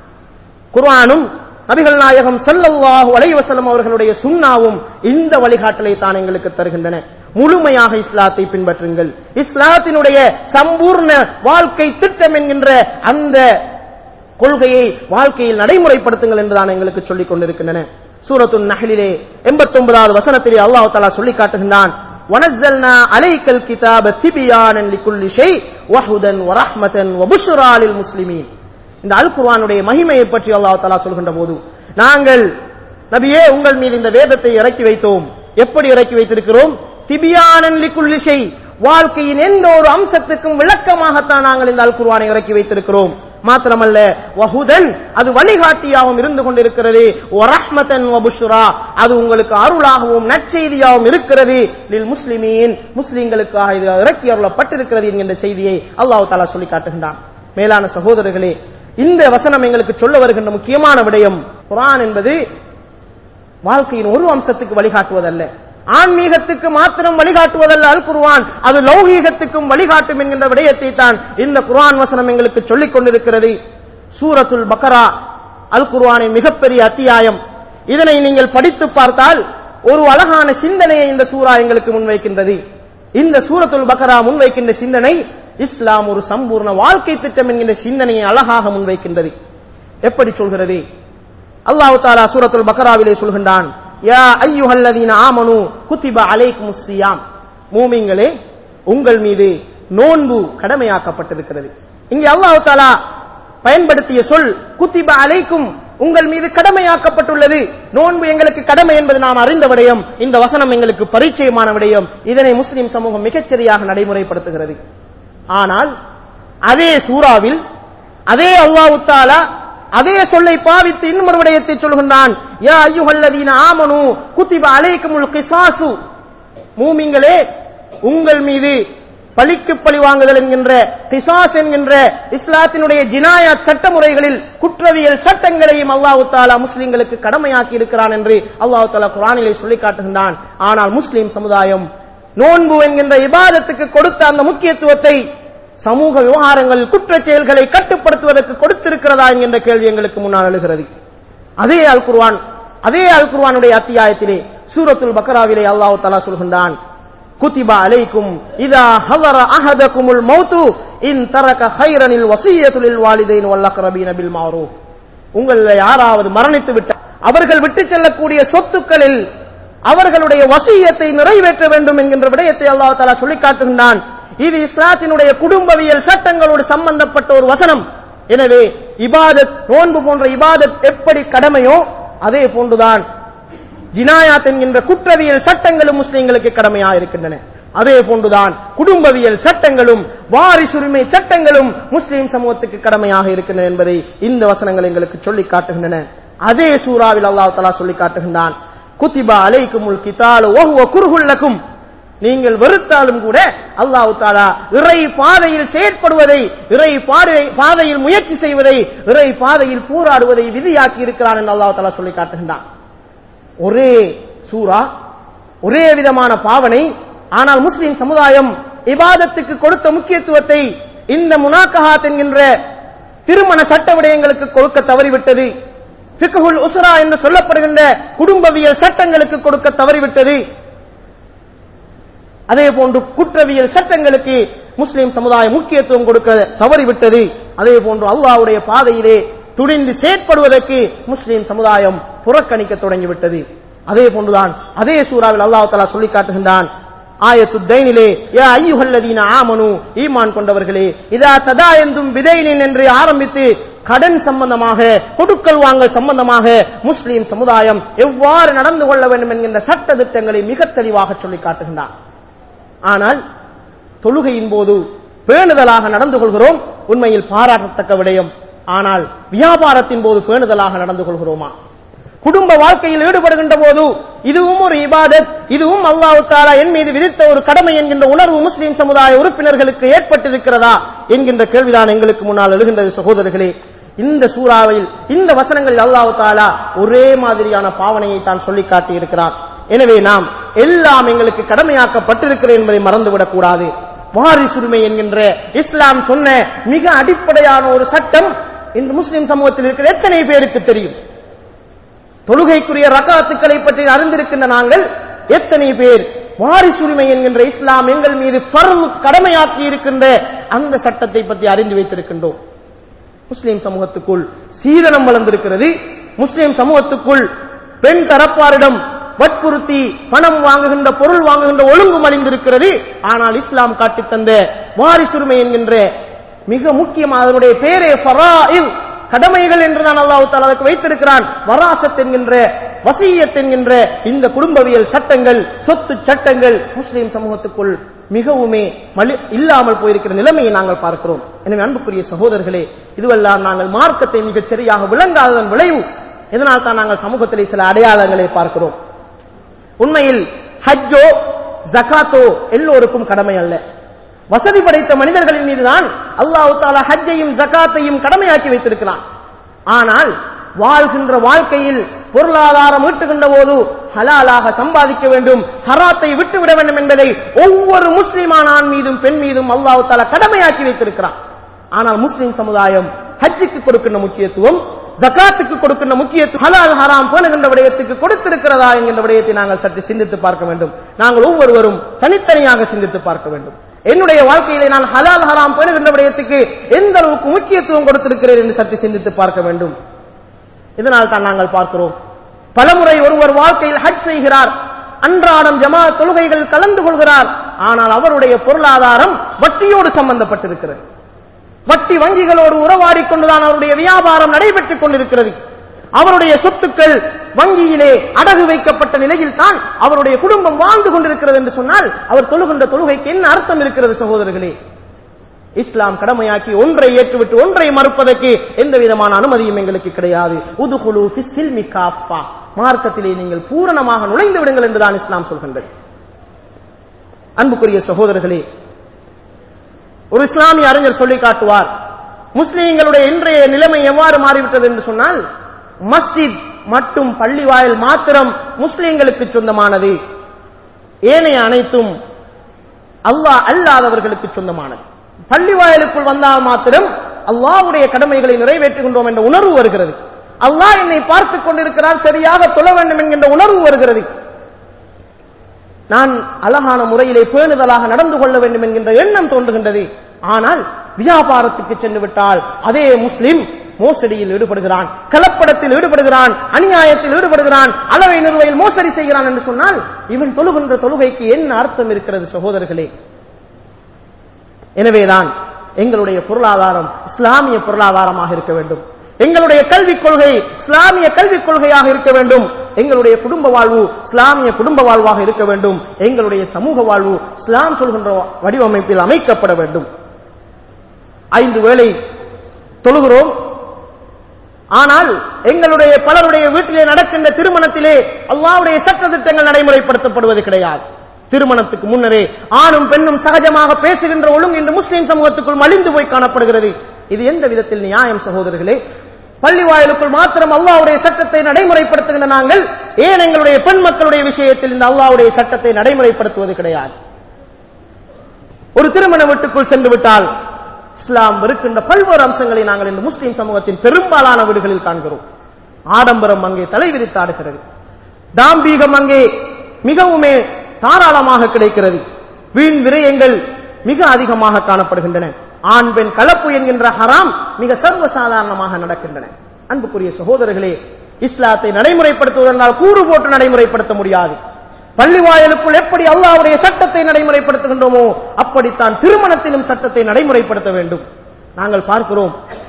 குர்ஆனும் நபிகள் நாயகம் ஸல்லல்லாஹு அலைஹி வஸல்லம் அவர்களுடைய சுன்னாவும் இந்த வழிகாட்டலை தான் எங்களுக்கு தருகின்றன முழுமையாக இஸ்லாத்தை பின்பற்றுங்கள் இஸ்லாத்தினுடைய சம்பூர்ண வாழ்க்கை திட்டம் என்கின்ற அந்த கொள்கையை வாழ்க்கையில் நடைமுறைப்படுத்துங்கள் என்றுதான் எங்களுக்கு சொல்லிக் கொண்டிருக்கின்றன சூரத்துன் நஹலிலே 89வது வசனத்திலே அல்லாஹ் தஆலா சொல்லி காட்டுகின்றான் வனஸ்ஸல்னா அலைக்கல் கிதாப திபியானன் லிகுல்லி ஷை வஹுதன் வரஹ்மதன் வபுஷ்ரா லில் முஸ்லிமீன் இந்த அல் குர்ஆனுடைய மகிமையை பற்றி அல்லாஹ் தஆலா சொல்கின்ற போது நாங்கள் நபியே உங்கள் மீது இந்த வேதத்தை இறக்கி வைத்தோம் எப்படி இறக்கி வைத்திருக்கிறோம் திபியானன் லிகுல்லி ஷை வாழ்க்கையின் எந்த ஒரு அம்சத்துக்கும் விளக்கமாகத்தான் நாங்கள் இந்த அல் குர்ஆனை இறக்கி வைத்திருக்கிறோம் மாத்திரமல்ல வஹுதன் அது வழிகாட்டியாகவும் இருந்து கொண்டிருக்கிறது வரஹ்மதன் வபுஷ்ரா அது உங்களுக்கு அருளாகவும் நற்செய்தியாகவும் இருக்கிறது லில் முஸ்லிமீன் முஸ்லிம்களுக்காக இது இறக்கி அருளப்பட்டிருக்கிறது என்கின்ற செய்தியை அல்லாஹ் தாலா சொல்லி காட்டுகின்றான் மேலான சகோதரர்களே இந்த வசனம் எங்களுக்கு சொல்ல வருகின்ற முக்கியமான விடயம் குர்ஆன் என்பது வாழ்க்கையின் ஒரு அம்சத்துக்கு வழிகாட்டுவதல்ல ஆன்மீகத்துக்கு மாத்திரம் வழிகாட்டுவதல்ல அல் குர்ஆன் அது லௌகீகத்துக்கும் வழிகாட்டும் என்கின்ற விடயத்தை தான் இந்த குர்ஆன் வசனம் எங்களுக்கு சொல்லிக் கொண்டிருக்கிறது சூரத்துல் பக்கரா அல் குர்ஆனின் மிகப்பெரிய அத்தியாயம் இதனை நீங்கள் படித்து பார்த்தால் ஒரு அழகான சிந்தனையை இந்த சூரா எங்களுக்கு முன்வைக்கின்றது இந்த சூரத்துல் பக்கரா முன்வைக்கின்ற சிந்தனை இஸ்லாம் ஒரு சம்பூர்ண வாழ்க்கை திட்டம் என்கின்ற சிந்தனையை அழகாக முன்வைக்கின்றது எப்படி சொல்கிறது அல்லாஹ் தாலா சூரத்துல் பக்கராவிலே சொல்கின்றான் யா ஐயுஹல்லதீன ஆமனு குத்திப அலைக்குமுஸ் ஸியாம் மூமின்களே உங்கள் மீது நோன்பு கடமையாக்கப்பட்டிருக்கிறது இங்கே அல்லாஹ் தாலா பயன்படுத்திய சொல் குத்திப அலைக்கும் உங்கள் மீது கடமையாக்கப்பட்டுள்ளது நோன்பு எங்களுக்கு கடமை என்பது நாம் அறிந்த விடயம் இந்த வசனம் எங்களுக்கு பரிச்சயமான விடயம் இதனை முஸ்லிம் சமூகம் மிகச்சரியாக நடைமுறைப்படுத்துகிறது ஆனால் அதே சூறாவில் அதே அல்லாஹ் தாலா அதே சொல்லை பாவித்து இன்னொரு விடயத்தை சொல்கின்றான் யா ஐயுஹல்லதீன ஆமனு குத்திப அலைக்குமுல் கிசாசு மூமிங்களே உங்கள் மீது பழிக்கு பழி வாங்குதல் என்கின்ற கிசாஸ் என்கின்ற இஸ்லாத்தினுடைய ஜினாயாத் சட்டமுறைகளில் குற்றவியல் சட்டங்களையும் அல்லாஹு தாலா முஸ்லிம்களுக்கு கடமையாக்கி இருக்கிறான் என்று அல்லாஹு தாலா குரானிலே சொல்லி காட்டுகின்றான் ஆனால் முஸ்லிம் சமுதாயம் நோன்பு என்கின்ற இபாதத்துக்கு கொடுத்த அந்த முக்கியத்துவத்தை சமூக விவகாரங்களில் குற்றச் செயல்களை கட்டுப்படுத்துவதற்கு கொடுத்திருக்கிறதா என்கின்ற கேள்வி எங்களுக்கு முன்னால் எழுகிறது அதே அல் குர்ஆன் அதே அல் குர்ஆனுடைய அத்தியாயத்திலே சூரத்துல் பக்ராவிலே அல்லாஹ் தஆலா சொல்கின்றான் குத்திபா அலைக்கும் இதா ஹதர அஹதகுமுல் மௌத்து இன் தரக ஹைரனில் வஸியத்து லில் வாலிதைன் வல் அக்ரபீன பில் மஅரூஃப் உங்களில் யாராவது மரணித்து விட்டார் அவர்கள் விட்டு செல்லக்கூடிய சொத்துக்களில் அவர்களுடைய வசியத்தை நிறைவேற்ற வேண்டும் என்கின்ற விடயத்தை அல்லாஹ் தஆலா சொல்லி காட்டுகின்றான் இது இஸ்லாத்தினுடைய குடும்பவியல் சட்டங்களோடு சம்பந்தப்பட்ட ஒரு வசனம் எனவே இபாதத் நோன்பு போன்ற இபாதத் எப்படி கடமையோ அதே போன்றுதான் ஜினாயாத் என்கின்ற குற்றவியல் சட்டங்களும் முஸ்லிம்களுக்கு கடமையா இருக்கின்றன அதே போன்றுதான் குடும்பவியல் சட்டங்களும் வாரிசுரிமை சட்டங்களும் முஸ்லிம் சமூகத்துக்கு கடமையாக இருக்கின்றன என்பதை இந்த வசனங்கள் எங்களுக்கு சொல்லி காட்டுகின்றன அதே சூறாவில் அல்லாஹ் தலா சொல்லி காட்டுகின்றான் குத்திபா அலைக்குமுல் கிதாலு ஒஹுவ குருகுல்லக்கும் நீங்கள் வெறுத்தாலும் கூட அல்லாஹ் தாலா இறை பாதையில் செயற்படுவதை இறை பாதை- பாதையில் முயற்சி செய்வதை இறை பாதையில் போராடுவதை விதியாக்கி இருக்கிறான் என்று அல்லாஹ் தாலா சொல்லி காட்டுகின்றான் ஒரே சூரா ஒரே விதமான பாவனை ஆனால் முஸ்லிம் சமுதாயம் இபாதத்துக்கு கொடுத்த முக்கியத்துவத்தை இந்த முனாக்கஹாத் என்கின்ற திருமண சட்ட விடயங்களுக்கு கொடுக்க தவறிவிட்டது ஃபிக்ஹுல் உஸ்ரா என்று சொல்லப்படுகின்ற குடும்பவியல் சட்டங்களுக்கு கொடுக்க தவறிவிட்டது அதே போன்று குற்றவியல் சட்டங்களுக்கு முஸ்லிம் சமுதாயம் முக்கியத்துவம் கொடுக்க தவறிவிட்டது அதே போன்று அல்லாஹ்வுடைய பாதையிலே துணிந்து செயற்படுவதற்கு முஸ்லிம் சமுதாயம் புறக்கணிக்க தொடங்கிவிட்டது அதே போன்றுதான் அதே சூறாவில் அல்லாஹ் தஆலா சொல்லி காட்டுகின்றான் ஆயத்து தைனிலே யா ஐயுஹல்லதீன ஆமனு ஈமான் கொண்டவர்களே இதா ததாயந்தும் விதைனின் என்று ஆரம்பித்து கடன் சம்பந்தமாக கொடுக்கல் வாங்கல் சம்பந்தமாக முஸ்லிம் சமுதாயம் எவ்வாறு நடந்து கொள்ள வேண்டும் என்கின்ற சட்ட திட்டங்களை மிக தெளிவாக சொல்லி காட்டுகின்றான் ஆனால் தொழுகையின் போது பேணுதலாக நடந்து கொள்கிறோம் உண்மையில் பாராட்டத்தக்க விடயம் ஆனால் வியாபாரத்தின் போது பேணுதலாக நடந்து கொள்கிறோமா குடும்ப வாழ்க்கையில் ஈடுபடுகின்ற போது இதுவும் ஒரு இபாதத் இதுவும் அல்லாஹ் தாலா என் மீது விதித்த ஒரு கடமை என்கின்ற உணர்வு முஸ்லிம் சமுதாய உறுப்பினர்களுக்கு ஏற்பட்டிருக்கிறதா என்கின்ற கேள்விதான் எங்களுக்கு முன்னால் எழுகின்றது சகோதரர்களே இந்த சூறாவில் இந்த வசனங்களில் அல்லாஹ் தாலா ஒரே மாதிரியான பாவனையை தான் சொல்லி காட்டியிருக்கிறார் எனவே நாம் எல்லாம் எங்களுக்கு கடமையாக்கப்பட்டிருக்கிறது என்பதை மறந்துவிடக் கூடாது வாரிசுரிமை என்கின்ற இஸ்லாம் சொன்ன மிக அடிப்படையான ஒரு சட்டம் இன்று முஸ்லிம் சமூகத்தில் இருக்கிற எத்தனை பேருக்கு தெரியும் தொழுகைக்குரிய ரகாத்துக்களை பற்றி அறிந்திருக்கின்ற நாங்கள் எத்தனை பேர் வாரிசுரிமை என்கின்ற இஸ்லாம் எங்கள் மீது ஃபர்து கடமையாக்கி இருக்கின்ற அந்த சட்டத்தை பற்றி அறிந்து வைத்திருக்கின்றோம் முஸ்லிம் சமூகத்துக்குள் சீதனம் வளர்ந்திருக்கிறது முஸ்லிம் சமூகத்துக்குள் பெண் தரப்பாரிடம் வற்புறுத்தி பணம் வாங்குகின்ற பொருள் வாங்குகின்ற ஒழுங்கு மலிந்திருக்கிறது ஆனால் இஸ்லாம் காட்டித் தந்த வாரிசுரிமை என்கின்ற மிக முக்கியமாக அதனுடைய பேரே ஃபராயில் கடமைகள் என்று தான் அல்லாஹ் தாலா அதற்கு வைத்திருக்கிறான் வராசத் என்கின்ற வசியத் என்கின்ற இந்த குடும்பவியல் சட்டங்கள் சொத்து சட்டங்கள் முஸ்லிம் சமூகத்துக்குள் மிகவுமே மலி- இல்லாமல் போயிருக்கிற நிலைமையை நாங்கள் பார்க்கிறோம் எனவே அன்புக்குரிய சகோதரர்களே இதுவெல்லாம் நாங்கள் மார்க்கத்தை மிகச் சரியாக விளங்காததன் விளைவு இதனால் தான் நாங்கள் சமூகத்திலே சில அடையாளங்களை பார்க்கிறோம் உண்மையில் ஹஜ்ஜோ ஜகாத்தோ எல்லோருக்கும் கடமை அல்ல வசதி படைத்த மனிதர்களின் மீதுதான் அல்லாஹ் தாலா ஹஜ்ஜையும் ஜகாத்தையும் கடமையாக்கி வைத்திருக்கிறான் ஆனால் வாழ்கின்ற வாழ்க்கையில் பொருளாதாரம் ஈட்டுகின்ற போது ஹலாலாக சம்பாதிக்க வேண்டும் ஹராத்தை விட்டுவிட வேண்டும் என்பதை ஒவ்வொரு முஸ்லிமான ஆண் மீதும் பெண் மீதும் அல்லாஹ் தாலா கடமையாக்கி வைத்திருக்கிறான் ஆனால் முஸ்லிம் சமுதாயம் ஹஜ்ஜுக்கு கொடுக்கின்ற முக்கியத்துவம் ஜகாத்துக்கு கொடுக்கின்ற முக்கியத்துவம் ஹலால் ஹராம் பேணுகின்ற விடயத்துக்கு கொடுத்திருக்கிறதா என்கின்ற விடயத்தை நாங்கள் சற்று சிந்தித்து பார்க்க வேண்டும் நாங்கள் ஒவ்வொருவரும் தனித்தனியாக சிந்தித்து பார்க்க வேண்டும் என்னுடைய வாழ்க்கையிலே நான் ஹலால் ஹராம் பேணுகின்ற விடயத்துக்கு எந்த அளவுக்கு முக்கியத்துவம் கொடுத்திருக்கிறேன் என்று சற்று சிந்தித்து பார்க்க வேண்டும் இதனால் தான் நாங்கள் பார்க்கிறோம் பலமுறை ஒருவர் வாழ்க்கையில் ஹஜ் செய்கிறார் அன்றாடம் ஜமா தொழுகைகள் கலந்து கொள்கிறார் ஆனால் அவருடைய பொருளாதாரம் வட்டியோடு சம்பந்தப்பட்டிருக்கிறது வட்டி வங்கிகளோடு உறவாடிக் கொண்டுதான் அவருடைய வியாபாரம் நடைபெற்றுக் கொண்டிருக்கிறது அவருடைய சொத்துக்கள் வங்கியிலே அடகு வைக்கப்பட்ட நிலையில் தான் அவருடைய குடும்பம் வாழ்ந்து கொண்டிருக்கிறது என்று சொன்னால் அவர் தொழுகின்ற தொழுகைக்கு என்ன அர்த்தம் இருக்கிறது சகோதரர்களே இஸ்லாம் கடமையாக்கி ஒன்றை ஏற்றுவிட்டு ஒன்றை மறுப்பதற்கு எந்த விதமான அனுமதியும் எங்களுக்கு கிடையாது உதுகுலு ஃபிஸ்ஸில்மி காஃபா மார்க்கத்திலே நீங்கள் பூரணமாக நுழைந்து விடுங்கள் என்றுதான் இஸ்லாம் சொல்கின்றது அன்புக்குரிய சகோதரர்களே ஒரு இஸ்லாமிய அறிஞர் சொல்லி காட்டுவார் முஸ்லிம்களுடைய இன்றைய நிலைமை எவ்வாறு மாறிவிட்டது என்று சொன்னால் மஸ்ஜித் மற்றும் பள்ளி வாயில் மாத்திரம் முஸ்லிம்களுக்கு சொந்தமானது ஏனைய அனைத்தும் அல்லாஹ் அல்லாதவர்களுக்கு சொந்தமானது பள்ளி வாயிலுக்குள் வந்தால் மாத்திரம் அல்லாஹ்வுடைய கடமைகளை நிறைவேற்றுகின்றோம் என்ற உணர்வு வருகிறது அல்லாஹ் என்னை பார்த்துக் கொண்டிருக்கிறார் சரியாக தொழ வேண்டும் என்கின்ற உணர்வு வருகிறது நான் அழகான முறையிலே பேணுதலாக நடந்து கொள்ள வேண்டும் என்கின்ற எண்ணம் தோன்றுகின்றது ஆனால் வியாபாரத்துக்கு சென்று விட்டால் அதே முஸ்லிம் மோசடியில் ஈடுபடுகிறான் கலப்படத்தில் ஈடுபடுகிறான் அநியாயத்தில் ஈடுபடுகிறான் அளவை நிறுவையில் மோசடி செய்கிறான் என்று சொன்னால் இவன் தொழுகின்ற தொழுகைக்கு என்ன அர்த்தம் இருக்கிறது சகோதரர்களே எனவேதான் எங்களுடைய பொருளாதாரம் இஸ்லாமிய பொருளாதாரமாக இருக்க வேண்டும் எங்களுடைய கல்விக் கொள்கை இஸ்லாமிய கல்விக் கொள்கையாக இருக்க வேண்டும் எங்களுடைய குடும்ப வாழ்வு இஸ்லாமிய குடும்ப வாழ்வாக இருக்க வேண்டும் எங்களுடைய சமூக வாழ்வு இஸ்லாம் சொல்கின்ற வடிவமைப்பில் அமைக்கப்பட வேண்டும் ஐந்து வேளை தொழுகிறோம் ஆனால் எங்களுடைய பலருடைய வீட்டிலே நடக்கின்ற திருமணத்திலே அல்லாவுடைய சட்ட திட்டங்கள் நடைமுறைப்படுத்தப்படுவது கிடையாது திருமணத்துக்கு முன்னரே ஆணும் பெண்ணும் சகஜமாக பேசுகின்ற ஒழுங்கு இன்று முஸ்லிம் சமூகத்துக்குள் மலிந்து போய் காணப்படுகிறது இது எந்த விதத்தில் நியாயம் சகோதரர்களே பள்ளி வாயிலுக்குள் மாத்திரம் அல்லாவுடைய சட்டத்தை நடைமுறைப்படுத்துகின்ற நாங்கள் ஏன் எங்களுடைய பெண் மக்களுடைய விஷயத்தில் இந்த அல்லாவுடைய சட்டத்தை நடைமுறைப்படுத்துவது கிடையாது ஒரு திருமண வீட்டுக்குள் சென்று விட்டால் இஸ்லாம் இருக்கின்ற பல்வேறு அம்சங்களை நாங்கள் இந்த முஸ்லிம் சமூகத்தின் பெரும்பாலான வீடுகளில் காண்கிறோம் ஆடம்பரம் அங்கே தலைவிரித்தாடுகிறது தாம்பீகம் அங்கே மிகவுமே தாராளமாக கிடைக்கிறது வீண் விரயங்கள் மிக அதிகமாக காணப்படுகின்றன ஆண் பெண் கலப்பு என்கின்ற ஹராம் மிக சர்வசாதாரணமாக நடக்கின்றன அன்புக்குரிய சகோதரர்களே இஸ்லாத்தை நடைமுறைப்படுத்துவதென்றால் கூறு போட்டு நடைமுறைப்படுத்த முடியாது பள்ளி வாயிலுக்குள் எப்படி அல்லாவுடைய சட்டத்தை நடைமுறைப்படுத்துகின்றோமோ அப்படித்தான் திருமணத்திலும் சட்டத்தை நடைமுறைப்படுத்த வேண்டும் நாங்கள் பார்க்கிறோம்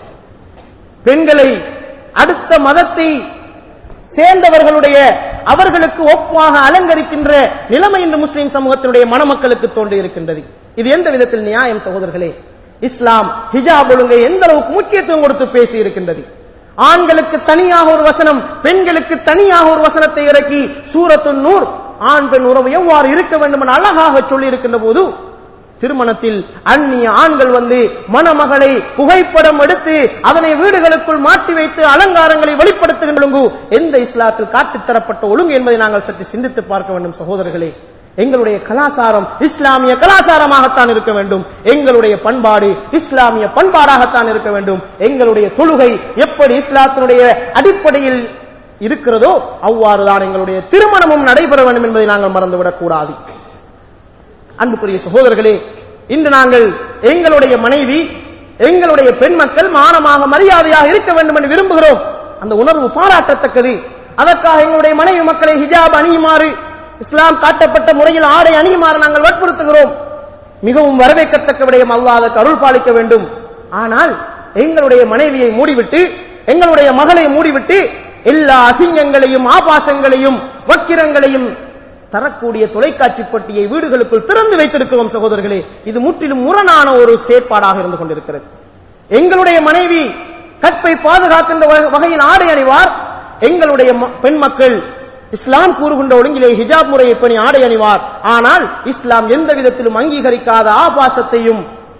பெண்களை அடுத்த மதத்தை சேர்ந்தவர்களுடைய அவர்களுக்கு ஒப்பாக அலங்கரிக்கின்ற நிலைமை இந்த முஸ்லிம் சமூகத்தினுடைய மணமக்களுக்கு தோன்றி இருக்கின்றது இது எந்த விதத்தில் நியாயம் சகோதரர்களே இஸ்லாம் ஹிஜாப் ஒழுங்கை எந்த அளவுக்கு முக்கியத்துவம் கொடுத்து பேசி இருக்கின்றது ஆண்களுக்கு தனியாக ஒரு வசனம் பெண்களுக்கு தனியாக ஒரு வசனத்தை இறக்கி சூரத்து நூர் ஆண் பெண் உறவு எவ்வாறு இருக்க வேண்டும் என அழகாக சொல்லி இருக்கின்ற போது திருமணத்தில் அந்நிய ஆண்கள் வந்து மணமகளை புகைப்படம் எடுத்து அதனை வீடுகளுக்குள் மாட்டி வைத்து அலங்காரங்களை வெளிப்படுத்துகின்ற ஒழுங்கு எந்த இஸ்லாத்தில் காட்டித் தரப்பட்ட ஒழுங்கு என்பதை நாங்கள் சற்று சிந்தித்து பார்க்க வேண்டும் சகோதரர்களே எங்களுடைய கலாச்சாரம் இஸ்லாமிய கலாச்சாரமாகத்தான் இருக்க வேண்டும் எங்களுடைய பண்பாடு இஸ்லாமிய பண்பாடாகத்தான் இருக்க வேண்டும் எங்களுடைய தொழுகை எப்படி இஸ்லாத்தினுடைய அடிப்படையில் இருக்கிறதோ அவ்வாறுதான் எங்களுடைய திருமணமும் நடைபெற வேண்டும் என்பதை நாங்கள் மறந்துவிடக் கூடாது அன்புக்குரிய சகோதரர்களே இன்று நாங்கள் எங்களுடைய மனைவி எங்களுடைய பெண் மக்கள் மானமாக மரியாதையாக இருக்க வேண்டும் என்று விரும்புகிறோம் அந்த உணர்வு பாராட்டத்தக்கது அதற்காக எங்களுடைய மனைவி மக்களை ஹிஜாப் அணியுமாறு இஸ்லாம் காட்டப்பட்ட முறையில் ஆடை அணியுமாறு நாங்கள் வற்புறுத்துகிறோம் மிகவும் வரவேற்கத்தக்க விடயம் அல்லாத அருள் பாலிக்க வேண்டும் ஆனால் எங்களுடைய மனைவியை மூடிவிட்டு எங்களுடைய மகளை மூடிவிட்டு எல்லா அசிங்கங்களையும் ஆபாசங்களையும் வக்கிரங்களையும் தரக்கூடிய தொலைக்காட்சி பட்டியை வீடுகளுக்குள் திறந்து வைத்திருக்கிறோம் சகோதரர்களே இது முற்றிலும் முரணான ஒரு செயற்பாடாக இருந்து கொண்டிருக்கிறது எங்களுடைய மனைவி கற்பை பாதுகாக்கின்ற வகை- வகையில் ஆடை அணிவார் எங்களுடைய ம- பெண் மக்கள் இஸ்லாம் கூறுகின்ற ஒழுங்கிலே ஹிஜாப் முறையை பணி ஆடை அணிவார் ஆனால் இஸ்லாம் எந்த விதத்திலும் அங்கீகரிக்காத ஆபாசத்தையும்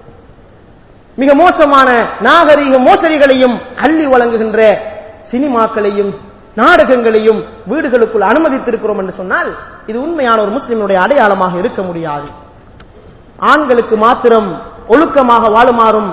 மிக மோசமான நாகரீக மோசடிகளையும் அள்ளி வழங்குகின்ற சினிமாக்களையும் நாடகங்களையும் வீடுகளுக்குள் அனுமதித்திருக்கிறோம் என்று சொன்னால் இது உண்மையான ஒரு முஸ்லிமுடைய அடையாளமாக இருக்க முடியாது ஆண்களுக்கு மாத்திரம் ஒழுக்கமாக வாழுமாறும்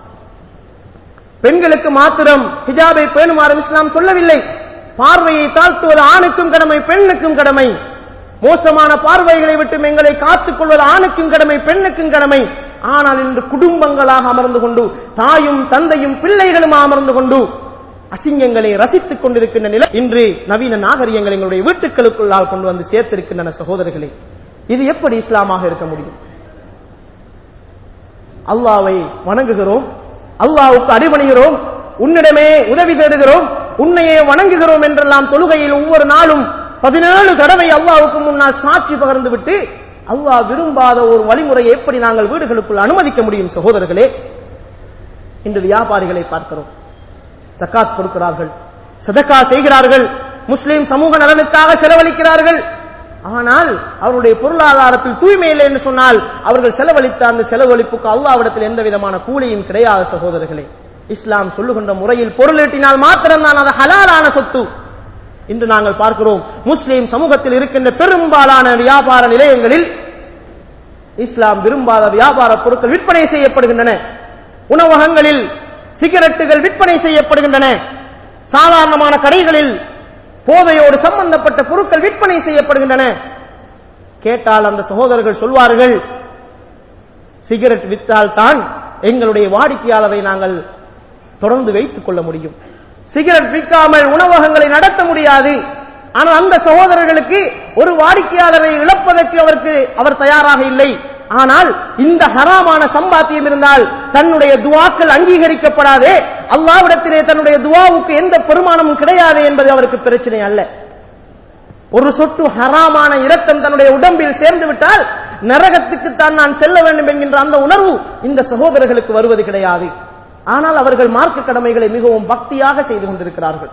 பெண்களுக்கு மாத்திரம் ஹிஜாபை பேணுமாறும் இஸ்லாம் சொல்லவில்லை பார்வையை தாழ்த்துவது ஆணுக்கும் கடமை பெண்ணுக்கும் கடமை மோசமான பார்வைகளை விட்டு எங்களை காத்துக் கொள்வது ஆணுக்கும் கடமை பெண்ணுக்கும் கடமை ஆனால் இன்று குடும்பங்களாக அமர்ந்து கொண்டு தாயும் தந்தையும் பிள்ளைகளும் அமர்ந்து கொண்டு அசிங்கங்களை ரசித்துக் கொண்டிருக்கின்ற நிலை இன்று நவீன நாகரிகங்கள் எங்களுடைய வீட்டுக்களுக்குள்ளால் கொண்டு வந்து சேர்த்திருக்கின்றன சகோதரர்களே இது எப்படி இஸ்லாமாக இருக்க முடியும் அல்லாவை வணங்குகிறோம் அல்லாவுக்கு அடிபணிகிறோம் உன்னிடமே உதவி தேடுகிறோம் உன்னையே வணங்குகிறோம் என்றெல்லாம் தொழுகையில் ஒவ்வொரு நாளும் பதினேழு தடவை அல்லாவுக்கு முன்னால் சாட்சி பகர்ந்து விட்டு அல்லாஹ் விரும்பாத ஒரு வழிமுறையை எப்படி நாங்கள் வீடுகளுக்குள் அனுமதிக்க முடியும் சகோதரர்களே இன்று வியாபாரிகளை பார்க்கிறோம் சக்காத் கொடுக்கிறார்கள் சதக்கா செய்கிறார்கள் முஸ்லிம் சமூக நலனுக்காக செலவழிக்கிறார்கள் ஆனால் அவருடைய பொருளாதாரத்தில் தூய்மை இல்லை என்று சொன்னால் அவர்கள் செலவழித்த அந்த செலவழிப்புக்கு அல்லாவிடத்தில் எந்த விதமான கூலியும் கிடையாது சகோதரர்களே இஸ்லாம் சொல்லுகின்ற முறையில் பொருள் ஈட்டினால் மாத்திரம்தான் அது ஹலாலான சொத்து இன்று நாங்கள் பார்க்கிறோம் முஸ்லிம் சமூகத்தில் இருக்கின்ற பெரும்பாலான வியாபார நிலையங்களில் இஸ்லாம் விரும்பாத வியாபார பொருட்கள் விற்பனை செய்யப்படுகின்றன உணவகங்களில் சிகரெட்டுகள் விற்பனை செய்யப்படுகின்றன சாதாரணமான கடைகளில் போதையோடு சம்பந்தப்பட்ட பொருட்கள் விற்பனை செய்யப்படுகின்றன கேட்டால் அந்த சகோதரர்கள் சொல்வார்கள் சிகரெட் விற்றால் தான் எங்களுடைய வாடிக்கையாளரை நாங்கள் தொடர்ந்து வைத்துக் கொள்ள முடியும் சிகரெட் விற்காமல் உணவகங்களை நடத்த முடியாது ஆனால் அந்த சகோதரர்களுக்கு ஒரு வாடிக்கையாளரை இழப்பதற்கு அவருக்கு அவர் தயாராக இல்லை ஆனால் இந்த ஹராமான சம்பாத்தியம் இருந்தால் தன்னுடைய துவாக்கள் அங்கீகரிக்கப்படாதே அல்லாவிடத்திலே தன்னுடைய துவாவுக்கு எந்த பெருமானமும் கிடையாது என்பது அவருக்கு பிரச்சனை அல்ல ஒரு சொட்டு ஹராமான இரத்தம் தன்னுடைய உடம்பில் சேர்ந்து விட்டால் நரகத்துக்குத்தான் நான் செல்ல வேண்டும் என்கின்ற அந்த உணர்வு இந்த சகோதரர்களுக்கு வருவது கிடையாது ஆனால் அவர்கள் மார்க்க கடமைகளை மிகவும் பக்தியாக செய்து கொண்டிருக்கிறார்கள்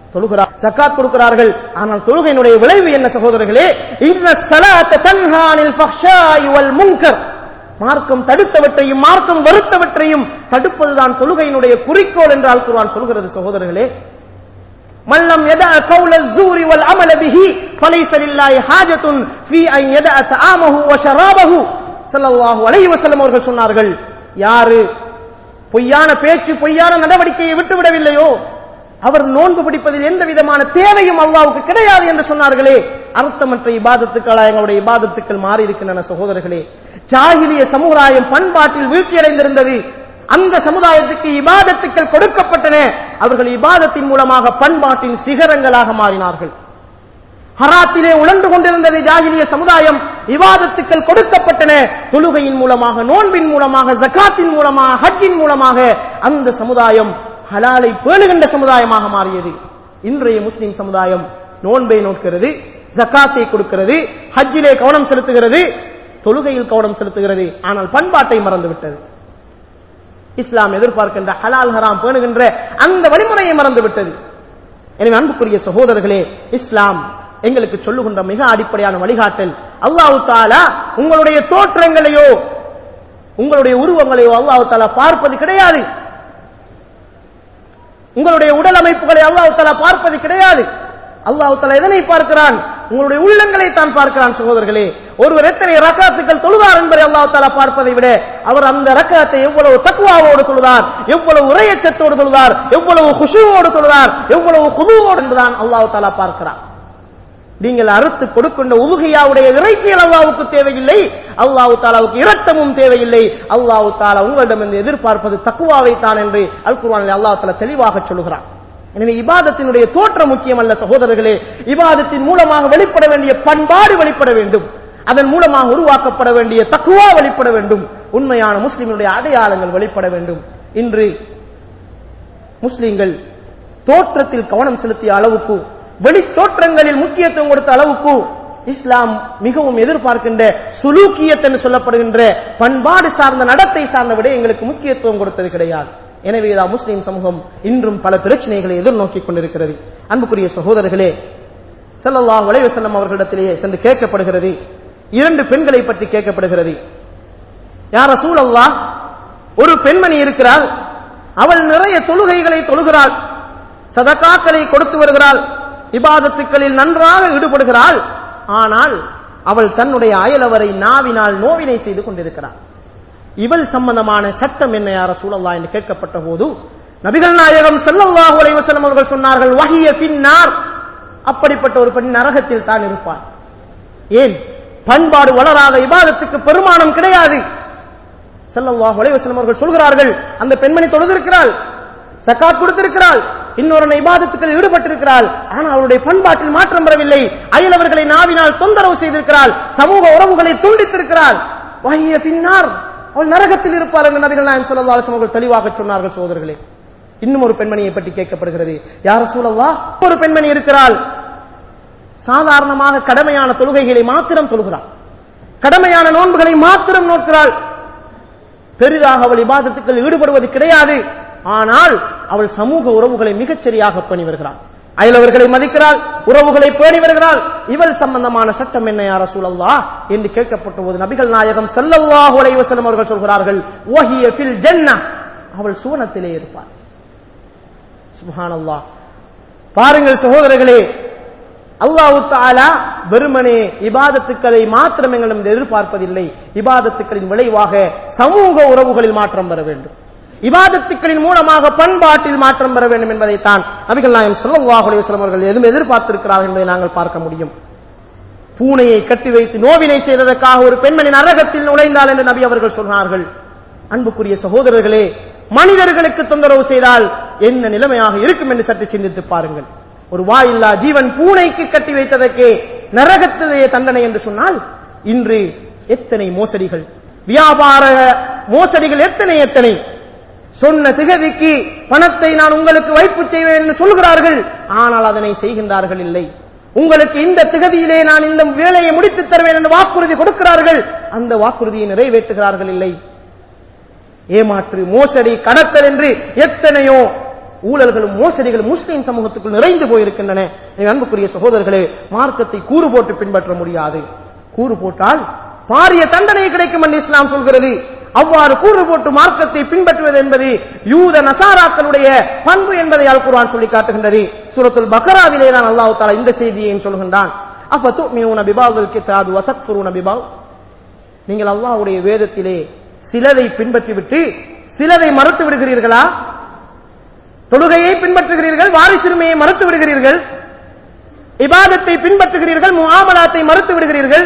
தொழுகிறார் ஜக்காத் கொடுக்கிறார்கள் ஆனால் தொழுகையினுடைய விளைவு என்ன சகோதரர்களே இன்ன ஸலாத்த தன்ஹா அனில் ஃபஹ்ஷாஇ வல் முன்கர் மார்க்கம் தடுத்தவற்றையும் மார்க்கம் வெறுத்தவற்றையும் தடுப்பதுதான் தொழுகையினுடைய குறிக்கோள் என்று அல் குர்ஆன் சொல்கிறது சகோதரர்களே மல்லம் يدع قول الزور والعمل به فليس لله حاجة في أن يدع طعامه وشرابه ஸல்லல்லாஹு அலைஹி வஸல்லம் அவர்கள் சொன்னார்கள் யாரு பொய்யான பேச்சு பொய்யான நடவடிக்கையை விட்டுவிடவில்லையோ அவர் நோன்பு பிடிப்பதில் எந்த விதமான தேவையும் அல்லாவுக்கு கிடையாது என்று சொன்னார்களே அர்த்தமற்ற இபாதத்துக்களா எங்களுடைய இபாதத்துக்கள் மாறி இருக்கின்றன சகோதரர்களே ஜாகிலிய சமுதாயம் பண்பாட்டில் வீழ்ச்சியடைந்திருந்தது அந்த சமுதாயத்துக்கு இபாதத்துக்கள் கொடுக்கப்பட்டன அவர்கள் இபாதத்தின் மூலமாக பண்பாட்டின் சிகரங்களாக மாறினார்கள் ஹராத்திலே உழன்று கொண்டிருந்தது ஜாகிலிய சமுதாயம் இவாதத்துக்கள் கொடுக்கப்பட்டன தொழுகையின் மூலமாக நோன்பின் மூலமாக ஜகாத்தின் மூலமாக ஹஜ்ஜின் மூலமாக அந்த சமுதாயம் ஹலாலை பேணுகின்ற சமுதாயமாக மாறியது இன்றைய முஸ்லிம் சமுதாயம் நோன்பை நோக்கிறது ஜகாத்தை கொடுக்கிறது ஹஜ்ஜிலே கவனம் செலுத்துகிறது தொழுகையில் கவனம் செலுத்துகிறது ஆனால் பண்பாட்டை மறந்துவிட்டது இஸ்லாம் எதிர்பார்க்கின்ற ஹலால் ஹராம் பேணுகின்ற அந்த வழிமுறையை மறந்துவிட்டது எனவே அன்புக்குரிய சகோதரர்களே இஸ்லாம் எங்களுக்கு சொல்லுகின்ற மிக அடிப்படையான வழிகாட்டல் அல்லாஹு தாலா உங்களுடைய தோற்றங்களையோ உங்களுடைய உருவங்களையோ அல்லாஹு தாலா பார்ப்பது கிடையாது உங்களுடைய உடல் அமைப்புகளை அல்லாஹு தாலா பார்ப்பது கிடையாது அல்லாஹு தாலா எதனை பார்க்கிறான் உங்களுடைய உள்ளங்களை தான் பார்க்கிறான் சகோதரர்களே ஒருவர் எத்தனை ரக்காத்துக்கள் தொழுதார் என்பதை அல்லாஹு தாலா பார்ப்பதை விட அவர் அந்த ரக்காத்தை எவ்வளவு தக்குவாவோடு தொழுதார் எவ்வளவு உரையச்சத்தோடு தொழுதார் எவ்வளவு குஷுவோடு தொழுதார் எவ்வளவு குதுவோடு என்பதுதான் அல்லாஹு தாலா பார்க்கிறார் நீங்கள் அறுத்து கொடுக்கின்ற உதுகையாவுடைய இறைச்சியல் அல்லாவுக்கு தேவையில்லை அல்லாஹு தாலாவுக்கு இரத்தமும் தேவையில்லை அல்லாஹு தாலா உங்களிடமிருந்து எதிர்பார்ப்பது தக்குவாவை தான் என்று அல் குர்ஆனில் அல்லாஹ் தாலா தெளிவாக சொல்லுகிறான் எனவே இபாதத்தினுடைய தோற்றம் முக்கியம் அல்ல சகோதரர்களே இபாதத்தின் மூலமாக வெளிப்பட வேண்டிய பண்பாடு வெளிப்பட வேண்டும் அதன் மூலமாக உருவாக்கப்பட வேண்டிய தக்குவா வெளிப்பட வேண்டும் உண்மையான முஸ்லிம்களுடைய அடையாளங்கள் வெளிப்பட வேண்டும் இன்று முஸ்லிம்கள் தோற்றத்தில் கவனம் செலுத்திய அளவுக்கு வெளி தோற்றங்களில் முக்கியத்துவம் கொடுத்த அளவுக்கு இஸ்லாம் மிகவும் எதிர்பார்க்கின்ற சுலூக்கியத் என்று சொல்லப்படுகின்ற பண்பாடு சார்ந்த நடத்தை சார்ந்த விட எங்களுக்கு முக்கியத்துவம் கொடுத்தது கிடையாது எனவேதான் முஸ்லிம் சமூகம் இன்றும் பல பிரச்சனைகளை எதிர்நோக்கிக் கொண்டிருக்கிறது அன்புக்குரிய சகோதரர்களே ஸல்லல்லாஹு அலைஹி வஸல்லம் அவர்களிடத்திலேயே சென்று கேட்கப்படுகிறது இரண்டு பெண்களை பற்றி கேட்கப்படுகிறது யார் ரசூலல்லாஹ் ஒரு பெண்மணி இருக்கிறாள் அவள் நிறைய தொழுகைகளை தொழுகிறாள் சதகாக்களை கொடுத்து வருகிறாள் இபாதத்துக்களில் நன்றாக ஈடுபடுகிறாள் ஆனால் அவள் தன்னுடைய அயலவரை நாவினால் நோவினை செய்து கொண்டிருக்கிறாள் இவள் சம்பந்தமான சட்டம் என்ன யார சூழல்லா என்று கேட்கப்பட்ட போது நபிகள் நாயகம் ஸல்லல்லாஹு அலைஹி வஸல்லம் அவர்கள் சொன்னார்கள் வஹிய பின்னார் அப்படிப்பட்ட ஒரு பெண் நரகத்தில் தான் இருப்பாள் ஏன் பண்பாடு வளராத இபாதத்துக்கு பெருமானம் கிடையாது ஸல்லல்லாஹு அலைஹி வஸல்லம் அவர்கள் சொல்கிறார்கள் அந்த பெண்மணி தொழுதிருக்கிறாள் சக்காத் கொடுத்திருக்கிறாள் இன்னொரு இபாதத்துக்கள் ஈடுபட்டிருக்கிறாள் ஆனால் அவளுடைய பண்பாட்டில் மாற்றம் வரவில்லை அயலவர்களை நாவினால் தொந்தரவு செய்திருக்கிறாள் சமூக உறவுகளை துண்டித்திருக்கிறாள் வஹிய பின்னார் அவள் நரகத்தில் இருப்பார் என்று நபிகள் நாயம் ஸல்லல்லாஹு அலைஹி வஸல்லம் அவர்கள் தெளிவாக சொன்னார்கள் சகோதரர்களே இன்னும் ஒரு பெண்மணியை பற்றி கேட்கப்படுகிறது யார் சூழல்லா ஒரு பெண்மணி இருக்கிறாள் சாதாரணமாக கடமையான தொழுகைகளை மாத்திரம் தொழுகிறாள் கடமையான நோன்புகளை மாத்திரம் நோக்கிறாள் பெரிதாக அவள் இபாதத்துக்கள் ஈடுபடுவது கிடையாது ஆனால் அவள் சமூக உறவுகளை மிகச்சரியாக பேணி வருகிறாள் அயலவர்களை மதிக்கிறாள் உறவுகளை பேணி வருகிறாள் இவள் சம்பந்தமான சட்டம் என்ன யார சூழல்லா என்று கேட்கப்பட்ட போது நபிகள் நாயகம் ஸல்லல்லாஹு அலைஹி வஸல்லம் அவர்கள் சொல்கிறார்கள் ஓஹிய ஃபில் ஜன்னah அவள் சுவனத்திலே இருப்பாள் சுப்ஹானல்லாஹ் பாருங்கள் சகோதரர்களே அல்லாஹு தாலா வெறுமனே இபாதத்துக்களை மாத்திரம் எங்களிடம் எதிர்பார்ப்பதில்லை இபாதத்துக்களின் விளைவாக சமூக உறவுகளில் மாற்றம் வர வேண்டும் இபாதத்துக்களின் மூலமாக பண்பாட்டில் மாற்றம் பெற வேண்டும் என்பதைத்தான் நபிகள் நாயம் ஸல்லல்லாஹு அலைஹி வஸல்லம் அவர்கள் எதுவும் எதிர்பார்த்திருக்கிறார்கள் என்பதை நாங்கள் பார்க்க முடியும் பூனையை கட்டி வைத்து நோவினை செய்ததற்காக ஒரு பெண்மணி நரகத்தில் நுழைந்தாள் என்று நபி அவர்கள் சொன்னார்கள் அன்புக்குரிய சகோதரர்களே மனிதர்களுக்கு தொந்தரவு செய்தால் என்ன நிலைமையாக இருக்கும் என்று சற்று சிந்தித்து பாருங்கள் ஒரு வாயில்லா ஜீவன் பூனைக்கு கட்டி வைத்ததற்கே நரகத்திலேயே தண்டனை என்று சொன்னால் இன்று எத்தனை மோசடிகள் வியாபார மோசடிகள் எத்தனை எத்தனை சொன்ன திகதிக்கு பணத்தை நான் உங்களுக்கு வைப்பு செய்வேன் என்று சொல்கிறார்கள் ஆனால் அதனை செய்கின்றார்கள் இல்லை உங்களுக்கு இந்த திகதியிலே நான் இந்த வேலையை முடித்துத் தருவேன் என்று வாக்குறுதி கொடுக்கிறார்கள் அந்த வாக்குறுதியை நிறைவேற்றுகிறார்கள் இல்லை ஏமாற்று மோசடி கடத்தல் என்று எத்தனையோ ஊழல்களும் மோசடிகளும் முஸ்லிம் சமூகத்துக்குள் நிறைந்து போயிருக்கின்றன எனவே அன்புக்குரிய சகோதரர்களே மார்க்கத்தை கூறு போட்டு பின்பற்ற முடியாது கூறு போட்டால் பாரிய தண்டனை கிடைக்கும் என்று இஸ்லாம் சொல்கிறது அவ்வாறு கூறு போட்டு மார்க்கத்தை பின்பற்றுவது என்பது யூத நசாராக்களுடைய பண்பு என்பதை அல் குர்ஆன் சொல்லி காட்டுகின்றது சூரத்துல் பக்ராவிலே தான் அல்லாஹ் தஆலா இந்த செய்தியையும் சொல்கின்றான் அப்ப துமியூன பிபாதுல் கிதாபு வ தக்ஃபுரூன பிபாத் நீங்கள் அல்லாஹ்வுடைய வேதத்திலே சிலதை பின்பற்றிவிட்டு சிலதை மறுத்து விடுகிறீர்களா தொழுகையை பின்பற்றுகிறீர்கள் வாரிசுரிமையை மறுத்து விடுகிறீர்கள் இபாதத்தை பின்பற்றுகிறீர்கள் முஆமலாத்தை மறுத்து விடுகிறீர்கள்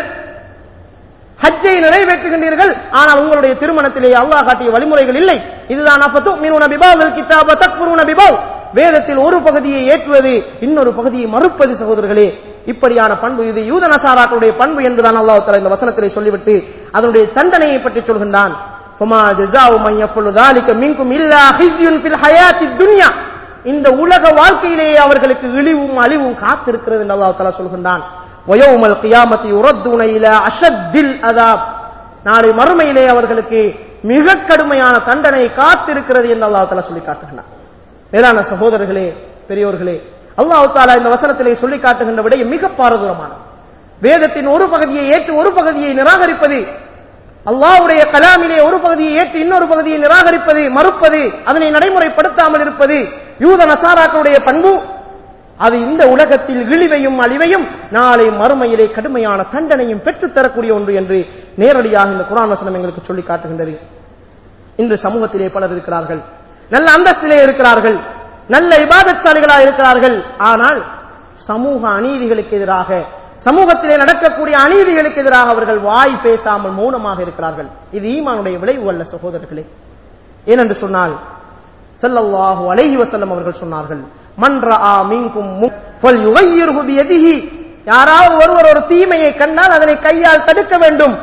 ஹஜ்ஜை நிறைவேற்றுகின்றீர்கள் ஆனால் உங்களுடைய திருமணத்திலே அல்லாஹ் காட்டிய வழிமுறைகள் இல்லை இதுதான் அப்பத்து மீனுன பிபாவல் கிதாப தக்புருன பிபாவ் வேதத்தில் ஒரு பகுதியை ஏற்றுவது இன்னொரு பகுதியை மறுப்பது சகோதரர்களே இப்படியான பண்பு இது யூத நசாராக்களுடைய பண்பு என்றுதான் அல்லாஹ் தஆலா இந்த வசனத்திலே சொல்லிவிட்டு அதனுடைய தண்டனையை பற்றி சொல்கின்றான் ஃபமா ஜஸாஉ மன் யஃபலு ذلك منكم இல்லா ஹிஸ்யுன் ஃபில் ஹயாத்தித் துன்யா இந்த உலக வாழ்க்கையிலேயே அவர்களுக்கு இழிவும் அழிவும் காத்திருக்கிறது என்று அல்லாஹ் தஆலா சொல்கின்றான் வயோமல் கியாமத்தி உரத்துணை இல அஷத்தில் அதாப் நாளை மறுமையிலே அவர்களுக்கு மிக கடுமையான தண்டனை காத்திருக்கிறது என்று அல்லாஹ் தஆலா சொல்லி காட்டுகின்றான் மேலான சகோதரர்களே பெரியோர்களே அல்லாஹ் தாலா இந்த வசனத்திலே சொல்லி காட்டுகின்ற விடயம் மிக பாரதூரமான வேதத்தின் ஒரு பகுதியை ஏற்று ஒரு பகுதியை நிராகரிப்பது அல்லாஹ்வுடைய கலாமிலே ஒரு பகுதியை ஏற்று இன்னொரு பகுதியை நிராகரிப்பது மறுப்பது அதனை நடைமுறைப்படுத்தாமல் இருப்பது யூத நசாராக்களுடைய பண்பு அது இந்த உலகத்தில் இழிவையும் அழிவையும் நாளை மறுமையிலே கடுமையான தண்டனையும் பெற்றுத் தரக்கூடிய ஒன்று என்று நேரடியாக இந்த குரான் வசனம் எங்களுக்கு சொல்லி காட்டுகின்றது இன்று சமூகத்திலே பலர் இருக்கிறார்கள் நல்ல அந்தஸ்திலே இருக்கிறார்கள் நல்ல இபாதத்சாலிகளாக இருக்கிறார்கள் ஆனால் சமூக அநீதிகளுக்கு எதிராக சமூகத்திலே நடக்கக்கூடிய அநீதிகளுக்கு எதிராக அவர்கள் வாய் பேசாமல் மௌனமாக இருக்கிறார்கள் இது ஈமானுடைய விளைவு அல்ல சகோதரர்களே ஏனென்று சொன்னால் ஸல்லல்லாஹு அலைஹி வஸல்லம் அவர்கள் சொன்னார்கள் மன் ரஆ மின்கும் ஃபல்யுகையிர்ஹு பியதிஹி யாராவது ஒருவர் ஒரு தீமையை கண்டால் அதனை கையால் தடுக்க வேண்டும்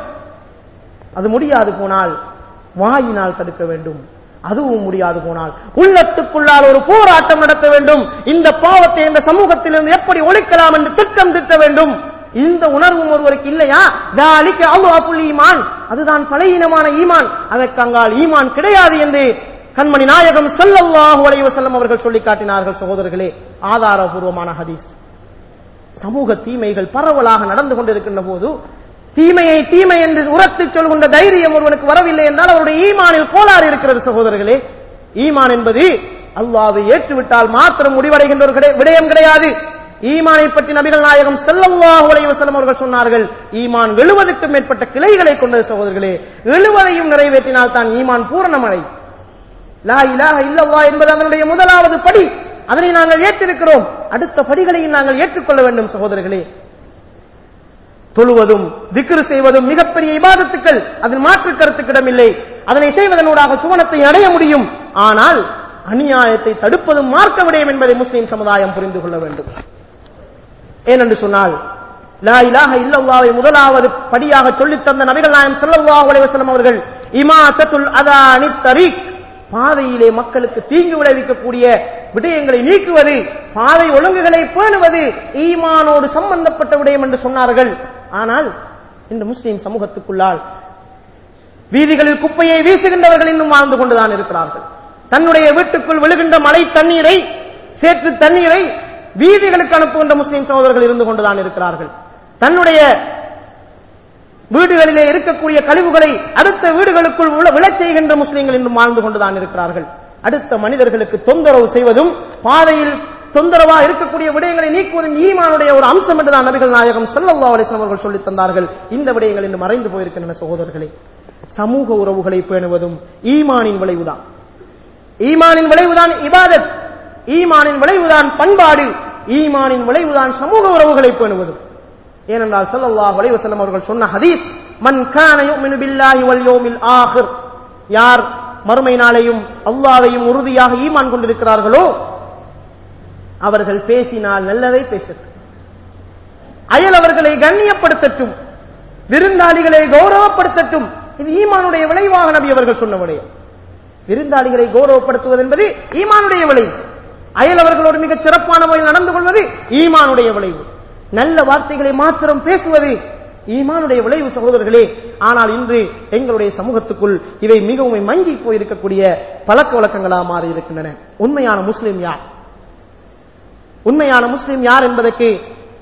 அது முடியாது போனால் வாயினால் தடுக்க வேண்டும் அதுவும் முடியாது போனால் உள்ளத்துக்குள்ளால் ஒரு போராட்டம் நடத்த வேண்டும் இந்த பாவத்தை இந்த சமூகத்திலிருந்து எப்படி ஒழிக்கலாம் என்று திட்டம் திட்ட வேண்டும் இந்த உணர்வும் ஒருவருக்கு இல்லையா தாலிக்கு அல்லாஹுல் ஈமான் அதுதான் பழையினமான ஈமான் அதற்கு அங்கால் ஈமான் கிடையாது என்று கண்மணி நாயகம் ஸல்லல்லாஹு அலைஹி வஸல்லம் அவர்கள் சொல்லி காட்டினார்கள் சகோதரர்களே ஆதாரபூர்வமான ஹதீஸ் சமூக தீமைகள் பரவலாக நடந்து கொண்டிருக்கின்ற போது தீமையை தீமை என்று உரத்து சொல்கின்ற தைரியம் ஒருவனுக்கு வரவில்லை என்றால் அவருடைய ஈமானில் கோளாறு இருக்கிறது சகோதரர்களே ஈமான் என்பது அல்லாவை ஏற்றுவிட்டால் மாத்திரம் முடிவடைகின்ற ஒரு கிடை- விடயம் கிடையாது ஈமானை பற்றி நபிகள் நாயகம் ஸல்லல்லாஹு அலைஹி வஸல்லம் அவர்கள் சொன்னார்கள் ஈமான் எழுபதுக்கும் மேற்பட்ட கிளைகளை கொண்டது சகோதரர்களே எழுபதையும் நிறைவேற்றினால் தான் ஈமான் பூரணமடை லா இலாஹ இல்லல்லாஹ் என்பது அதனுடைய முதலாவது படி அதனை நாங்கள் ஏற்றிருக்கிறோம் அடுத்த படிகளையும் நாங்கள் ஏற்றுக்கொள்ள வேண்டும் சகோதரர்களே தொழுவதும் திக்ரு செய்வதும் மிகப்பெரிய இபாதத்துக்கள் அதில் மாற்று கருத்துக்கிடமில்லை அதனை செய்வதனூடாக சுவனத்தை அடைய முடியும் ஆனால் அநியாயத்தை தடுப்பதும் மார்க்க விடயம் என்பதை முஸ்லிம் சமுதாயம் புரிந்து கொள்ள வேண்டும் ஏனென்று சொன்னால் லா இலாஹ இல்லல்லாஹ்வை முதலாவது படியாக சொல்லித் தந்த நபிகள் நாயம் ஸல்லல்லாஹு அலைஹி வஸல்லம் அவர்கள் இமாத்தத்துல் அதா அனித் தரீக் பாதையிலே மக்களுக்கு தீங்கு விளைவிக்கக்கூடிய விடயங்களை நீக்குவது பாதை ஒழுங்குகளை பேணுவது ஈமானோடு சம்பந்தப்பட்ட விடயம் என்று சொன்னார்கள் ஆனால் இந்த முஸ்லிம் சமூகத்துக்குள்ளால் வீதிகளில் குப்பையை வீசுகின்றவர்கள் இன்னும் வாழ்ந்து கொண்டுதான் இருக்கிறார்கள் தன்னுடைய வீட்டுக்குள் விழுகின்ற மழை தண்ணீரை சேற்று தண்ணீரை வீதிகளுக்கு அனுப்புகின்ற முஸ்லிம் சகோதரர்கள் இருந்து கொண்டுதான் இருக்கிறார்கள் தன்னுடைய வீடுகளிலே இருக்கக்கூடிய கழிவுகளை அடுத்த வீடுகளுக்குள் உள்ள விழச் செய்கின்ற முஸ்லிம்கள் இன்னும் வாழ்ந்து கொண்டுதான் இருக்கிறார்கள் அடுத்த மனிதர்களுக்கு தொந்தரவு செய்வதும் பாதையில் தொந்தரவா இருக்கக்கூடிய விடயங்களை நீக்குவதும் ஈமானுடைய ஒரு அம்சம் என்றுதான் நபிகள் நாயகம் ஸல்லல்லாஹு அலைஹி வஸல்லம் அவர்கள் சொல்லித் தந்தார்கள் இந்த விடயங்கள் இன்று மறைந்து போயிருக்கின்றன சகோதரர்களே சமூக உறவுகளை பேணுவதும் ஈமானின் விளைவுதான் ஈமானின் விளைவுதான் இபாதத் ஈமானின் விளைவுதான் பண்பாடு ஈமானின் விளைவுதான் சமூக உறவுகளை பேணுவதும் ஏனென்றால் ஸல்லல்லாஹு அலைஹி வஸல்லம் அவர்கள் சொன்ன ஹதீஸ் மன் கான யுமினு பில்லாஹி வல் யௌமில் ஆகிர் யார் மறுமை நாளையும் அல்லாஹ்வையும் உறுதியாக ஈமான் கொண்டிருக்கிறார்களோ அவர்கள் பேசினால் நல்லதை பேசட்டும் அயல் அவர்களை கண்ணியப்படுத்தட்டும் விருந்தாளிகளை கௌரவப்படுத்தட்டும் இது ஈமானுடைய விளைவாக நபி அவர்கள் சொன்ன விடயம் விருந்தாளிகளை கௌரவப்படுத்துவது என்பது ஈமானுடைய விளைவு அயல் அவர்களோடு மிகச் சிறப்பான முறையில் நடந்து கொள்வது ஈமானுடைய விளைவு நல்ல வார்த்தைகளை மாத்திரம் பேசுவது ஈமானுடைய விளைவு சகோதரர்களே ஆனால் இன்று எங்களுடைய சமூகத்துக்குள் இவை மிகவும் மங்கி போயிருக்கக்கூடிய பழக்க வழக்கங்களாக மாறி இருக்கின்றன உண்மையான முஸ்லிம் யார் உண்மையான முஸ்லிம் யார் என்பதற்கு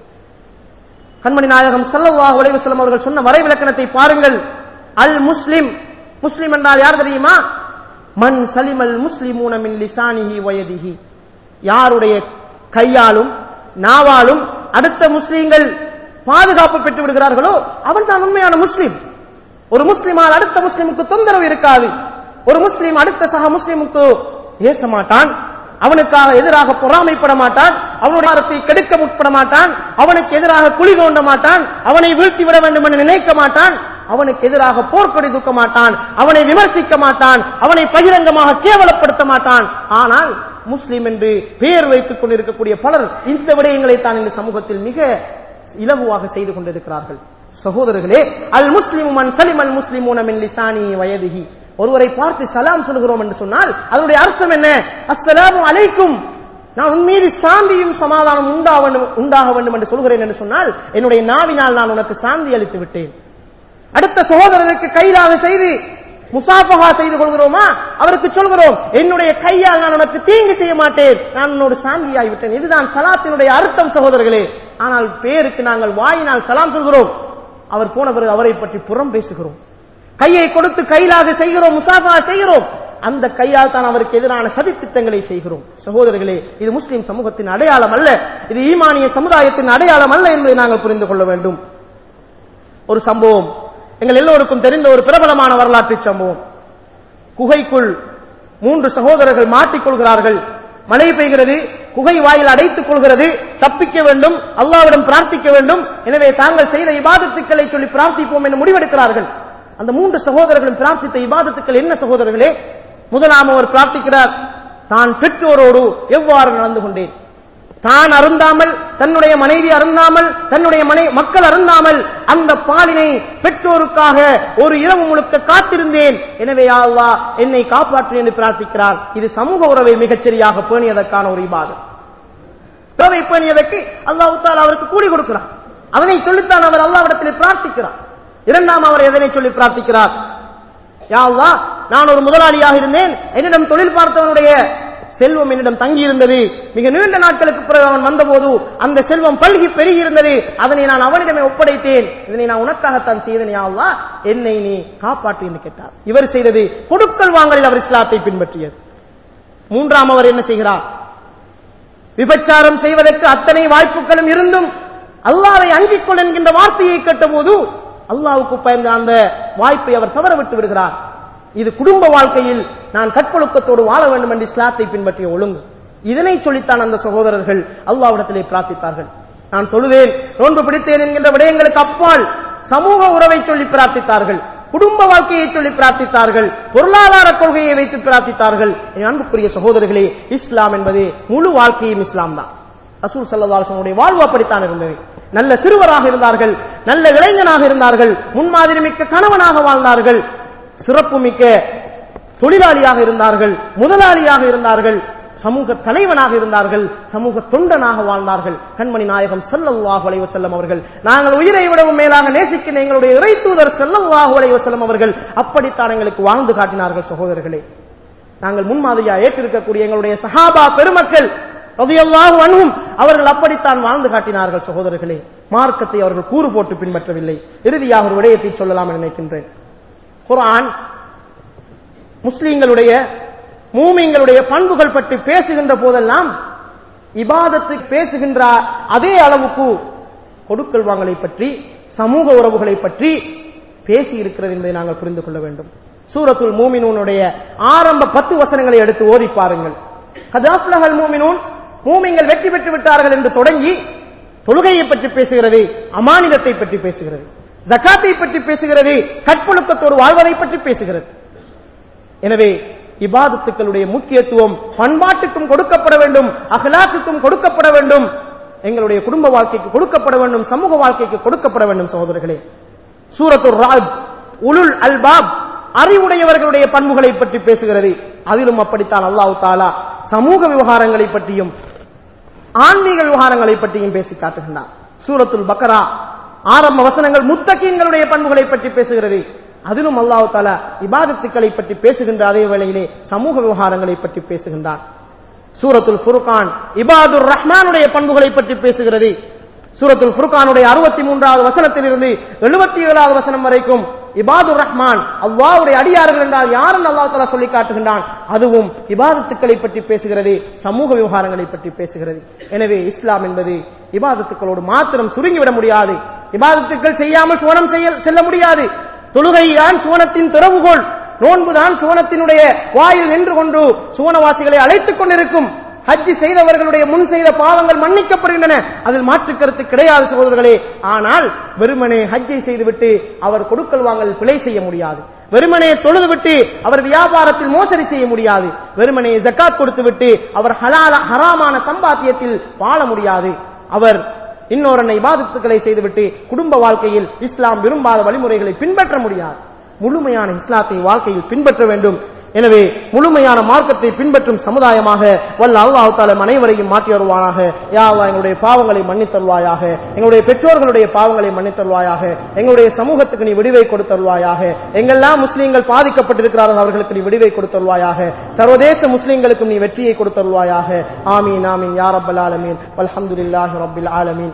கண்மணி நாயகம் ஸல்லல்லாஹு அலைஹி வஸல்லம் அவர்கள் சொன்ன வரைவிலக்கணத்தை பாருங்கள் அல் முஸ்லிம் முஸ்லிம் என்றால் யார் தெரியுமா மன் சலிமல் முஸ்லிமூன மின் லிசானிஹி வயதிஹி யாருடைய கையாலும் நாவாலும் அடுத்த முஸ்லிம்கள் பாதுகாப்பு பெற்று விடுகிறார்களோ அவன் தான் உண்மையான முஸ்லிம் ஒரு முஸ்லிமால் அடுத்த முஸ்லிமுக்கு தொந்தரவு இருக்காது ஒரு முஸ்லிம் அடுத்த சக முஸ்லிமுக்கு ஏச மாட்டான் அவனுக்காக எதிராக பொறாமைப்பட மாட்டான் அவனுடைய வாரத்தை கெடுக்க முற்பட மாட்டான் அவனுக்கு எதிராக குழி தோண்ட மாட்டான் அவனை வீழ்த்தி விட வேண்டும் என்று நினைக்க மாட்டான் அவனுக்கு எதிராக போர்க்கொடி தூக்க மாட்டான் அவனை விமர்சிக்க மாட்டான் அவனை பகிரங்கமாக கேவலப்படுத்த மாட்டான் ஆனால் முஸ்லிம் என்று பெயர் வைத்துக் கொண்டிருக்கக்கூடிய பலர் இந்த விடயங்களை தான் இந்த சமூகத்தில் மிக இலகுவாக செய்து கொண்டிருக்கிறார்கள் சகோதரர்களே அல் முஸ்லிம் மன் சலிமல் முஸ்லிமூன மின் லிசானி வயதிஹி ஒருவரை பார்த்து சலாம் சொல்கிறோம் என்று சொன்னால் அதனுடைய அர்த்தம் என்ன அஸ்ஸலாமு அலைக்கும் நான் உன் மீது சாந்தியும் சமாதானம் உண்டாக வேண்டும் உண்டாக வேண்டும் என்று சொல்கிறேன் என்று சொன்னால் என்னுடைய நாவினால் நான் உனக்கு சாந்தி அளித்து விட்டேன் அடுத்த சகோதரருக்கு கையிலாக செய்து முசாபகா செய்து கொள்கிறோமா அவருக்கு சொல்கிறோம் என்னுடைய கையால் நான் உனக்கு தீங்கு செய்ய மாட்டேன் நான் உன்னோடு சாந்தியாகி விட்டேன் இதுதான் சலாத்தினுடைய அர்த்தம் சகோதரர்களே ஆனால் பேருக்கு நாங்கள் வாயினால் சலாம் சொல்கிறோம் அவர் போன பிறகு அவரை பற்றி புறம் பேசுகிறோம் கையை கொடுத்து கையிலாக செய்கிறோம் முசாபா செய்கிறோம் அந்த கையால் தான் அவருக்கு எதிரான சதித்திட்டங்களை செய்கிறோம் சகோதரர்களே இது முஸ்லிம் சமூகத்தின் அடையாளம் அல்ல இது ஈமானிய சமுதாயத்தின் அடையாளம் அல்ல என்பதை நாங்கள் புரிந்து கொள்ள வேண்டும் ஒரு சம்பவம் எங்கள் எல்லோருக்கும் தெரிந்த ஒரு பிரபலமான வரலாற்று சம்பவம் குகைக்குள் மூன்று சகோதரர்கள் மாட்டிக்கொள்கிறார்கள் மழை பெய்கிறது குகை வாயில் அடைத்துக் கொள்கிறது தப்பிக்க வேண்டும் அல்லாவிடம் பிரார்த்திக்க வேண்டும் எனவே தாங்கள் செய்த இபாதத்துக்களை சொல்லி பிரார்த்திப்போம் என்று முடிவெடுக்கிறார்கள் அந்த மூன்று சகோதரர்களும் பிரார்த்தித்த இபாதத்துக்கள் என்ன சகோதரர்களே முதலாம் அவர் பிரார்த்திக்கிறார் தான் பெற்றோரோடு எவ்வாறு நடந்து கொண்டேன் தான் அருந்தாமல் தன்னுடைய மனைவி அருந்தாமல் தன்னுடைய மனை மக்கள் அருந்தாமல் அந்த பாலினை பெற்றோருக்காக ஒரு இரவு முழுக்க காத்திருந்தேன் எனவே யா அல்லாஹ் என்னை காப்பாற்று என்று பிரார்த்திக்கிறார் இது சமூக உறவை மிகச்சரியாக பேணியதற்கான ஒரு இபாதம் உறவை பேணியதற்கு அல்லாஹ் தாலா அவருக்கு கூலி கொடுக்கிறார் அதனை சொல்லித்தான் அவர் அல்லாவிடத்தில் பிரார்த்திக்கிறார் இரண்டாம் அவர் எதனை சொல்லி பிரார்த்திக்கிறார் யா அல்லாஹ் நான் ஒரு முதலாளியாக இருந்தேன் என்னிடம் தொழில் பார்த்தவனுடைய செல்வம் என்னிடம் தங்கி இருந்தது மிக நீண்ட நாட்களுக்கு பிறகு அவன் வந்தபோது அந்த செல்வம் பல்கி பெருகி இருந்தது அதனை நான் அவனிடமே ஒப்படைத்தேன் இதனை நான் உனக்காகத்தான் செய்தேன் யா அல்லாஹ் என்னை நீ காப்பாற்று என்று கேட்டார் இவர் செய்தது கொடுக்கல் வாங்கலில் அவர் இஸ்லாத்தை பின்பற்றியது மூன்றாம் அவர் என்ன செய்கிறார் விபச்சாரம் செய்வதற்கு அத்தனை வாய்ப்புகளும் இருந்தும் அல்லாவை அஞ்சிக் கொள் என்கின்ற வார்த்தையை கேட்டபோது அல்லாவுக்கு பயந்த அந்த வாய்ப்பை அவர் தவற விட்டு விடுகிறார் இது குடும்ப வாழ்க்கையில் நான் கற்பொழுக்கத்தோடு வாழ வேண்டும் என்று இஸ்லாத்தை பின்பற்றிய ஒழுங்கு இதனை சொல்லித்தான் அந்த சகோதரர்கள் அல்லாவிடத்திலே பிரார்த்தித்தார்கள் நான் தொழுதேன் நோன்பு பிடித்தேன் என்கின்ற விடயங்களுக்கு அப்பால் சமூக உறவை சொல்லி பிரார்த்தித்தார்கள் குடும்ப வாழ்க்கையை சொல்லி பிரார்த்தித்தார்கள் பொருளாதார கொள்கையை வைத்து பிரார்த்தித்தார்கள் என் அன்புக்குரிய சகோதரர்களே இஸ்லாம் என்பது முழு வாழ்க்கையும் இஸ்லாம் தான் ரசூல் சல்லாசனுடைய வாழ்வு அப்படித்தான் இருந்தது நல்ல சிறுவராக இருந்தார்கள் நல்ல இளைஞனாக இருந்தார்கள் முன்மாதிரி மிக்க கணவனாக வாழ்ந்தார்கள் சிறப்பு மிக்க தொழிலாளியாக இருந்தார்கள் முதலாளியாக இருந்தார்கள் சமூக தலைவனாக இருந்தார்கள் சமூக தொண்டனாக வாழ்ந்தார்கள் கண்மணி நாயகம் ஸல்லல்லாஹு அலைஹி வஸல்லம் அவர்கள் நாங்கள் உயிரை விடவும் மேலாக நேசிக்கிற எங்களுடைய இறை தூதர் ஸல்லல்லாஹு அலைஹி வஸல்லம் அவர்கள் அப்படித்தான் எங்களுக்கு வாழ்ந்து காட்டினார்கள் சகோதரர்களே நாங்கள் முன்மாதிரியா ஏற்றிருக்கக்கூடிய எங்களுடைய சஹாபா பெருமக்கள் ரதியல்லாஹு அன்ஹும் அவர்கள் அப்படித்தான் வாழ்ந்து காட்டினார்கள் சகோதரர்களே மார்க்கத்தை அவர்கள் கூறு போட்டு பின்பற்றவில்லை இறுதியாக ஒரு விடயத்தை சொல்லலாம் என நினைக்கின்றேன் குர்ஆன் முஸ்லிம்களுடைய மூமிங்களுடைய பண்புகள் பற்றி பேசுகின்ற போதெல்லாம் இபாதத்து பேசுகின்ற அதே அளவுக்கு கொடுக்கல் வாங்கலை பற்றி சமூக உறவுகளை பற்றி பேசி இருக்கிறது என்பதை நாங்கள் புரிந்து கொள்ள வேண்டும் சூரத்துல் மூமினூனுடைய ஆரம்ப பத்து வசனங்களை எடுத்து ஓதி பாருங்கள் கதாப்லகல் மூமினூன் மூமிங்கள் வெற்றி பெற்று விட்டார்கள் என்று தொடங்கி தொழுகையை பற்றி பேசுகிறது அமானிதத்தை பற்றி பேசுகிறது ஜக்காத்தை பற்றி பேசுகிறது கற்பொழுக்கத்தோடு வாழ்வதை பற்றி பேசுகிறது எனவே இபாதத்துக்களுடைய முக்கியத்துவம் பண்பாட்டுக்கும் கொடுக்கப்பட வேண்டும் அகலாக்குக்கும் கொடுக்கப்பட வேண்டும் எங்களுடைய குடும்ப வாழ்க்கைக்கு கொடுக்கப்பட வேண்டும் சமூக வாழ்க்கைக்கு கொடுக்கப்பட வேண்டும் சகோதரர்களே சூரத்துர் ராத் உலுல் அல்பாப் அறிவுடையவர்களுடைய பண்புகளை பற்றி பேசுகிறது அதிலும் அப்படித்தான் அல்லாஹ் தாலா சமூக விவகாரங்களை பற்றியும் ஆன்மீக விவகாரங்களை பற்றியும் பேசி காட்டுகின்றார் சூரத்துல் பக்கரா ஆரம்ப வசனங்கள் முத்தகீன்களுடைய பண்புகளை பற்றி பேசுகிறது அதிலும் அல்லாஹ் தாலா இபாதத்துக்களை பற்றி பேசுகின்ற அதே வேளையிலே சமூக விவகாரங்களை பற்றி பேசுகின்றான் சூரத்துல் ஃபுர்கான் இபாதுர் ரஹ்மானுடைய பண்புகளை பற்றி பேசுகிறது சூரத்துல் ஃபுர்கானுடைய அறுபத்தி மூன்றாவது வசனத்திலிருந்து எழுபத்தி ஏழாவது வசனம் வரைக்கும் இபாதுர் ரஹ்மான் அல்லாவுடைய அடியார்கள் என்றால் யாரும் அல்லாஹ் தலா சொல்லி காட்டுகின்றான் அதுவும் இபாதத்துக்களை பற்றி பேசுகிறது சமூக விவகாரங்களை பற்றி பேசுகிறது எனவே இஸ்லாம் என்பது இபாதத்துக்களோடு மாத்திரம் சுருங்கிவிட முடியாது இபாதத்துக்கள் செய்யாமல் சுவனம் செய்ய செல்ல முடியாது தொழுகைதான் சுவனத்தின் திறவுகோல் நோன்புதான் சுவனத்தினுடைய வாயில் நின்று கொண்டு சுவனவாசிகளை அழைத்துக் கொண்டிருக்கும் ஹஜ்ஜி செய்தவர்களுடைய முன் செய்த பாவங்கள் மன்னிக்கப்படுகின்றன அதில் மாற்று கருத்து கிடையாது சகோதரர்களே ஆனால் வெறுமனே ஹஜ்ஜை செய்துவிட்டு அவர் கொடுக்கல் வாங்கல் பிழை செய்ய முடியாது வெறுமனே தொழுதுவிட்டு அவர் வியாபாரத்தில் மோசடி செய்ய முடியாது வெறுமனே ஜக்காத் கொடுத்துவிட்டு அவர் ஹலால ஹராமான சம்பாத்தியத்தில் வாழ முடியாது அவர் இன்னொரு இபாதத்துக்களை செய்துவிட்டு குடும்ப வாழ்க்கையில் இஸ்லாம் விரும்பாத வழிமுறைகளை பின்பற்ற முடியாது முழுமையான இஸ்லாத்தை வாழ்க்கையில் பின்பற்ற வேண்டும் எனவே முழுமையான மார்க்கத்தை பின்பற்றும் சமுதாயமாக வல்ல அல்லாஹ் தால அனைவரையும் மாற்றி வருவானாக யா அல்லாஹ் எங்களுடைய பாவங்களை மன்னித்தருவாயாக எங்களுடைய பெற்றோர்களுடைய பாவங்களை மன்னித்தருவாயாக எங்களுடைய சமூகத்துக்கு நீ விடுவை கொடுத்தருவாயாக எங்கெல்லாம் முஸ்லீம்கள் பாதிக்கப்பட்டிருக்கிறார்கள் அவர்களுக்கு நீ விடுவை கொடுத்தருவாயாக சர்வதேச முஸ்லீம்களுக்கும் நீ வெற்றியை கொடுத்தருவாயாக ஆமீன் ஆமீன் யா ரப்பல் ஆலமீன் வல்ஹம்துலில்லாஹி ரப்பில் ஆலமீன்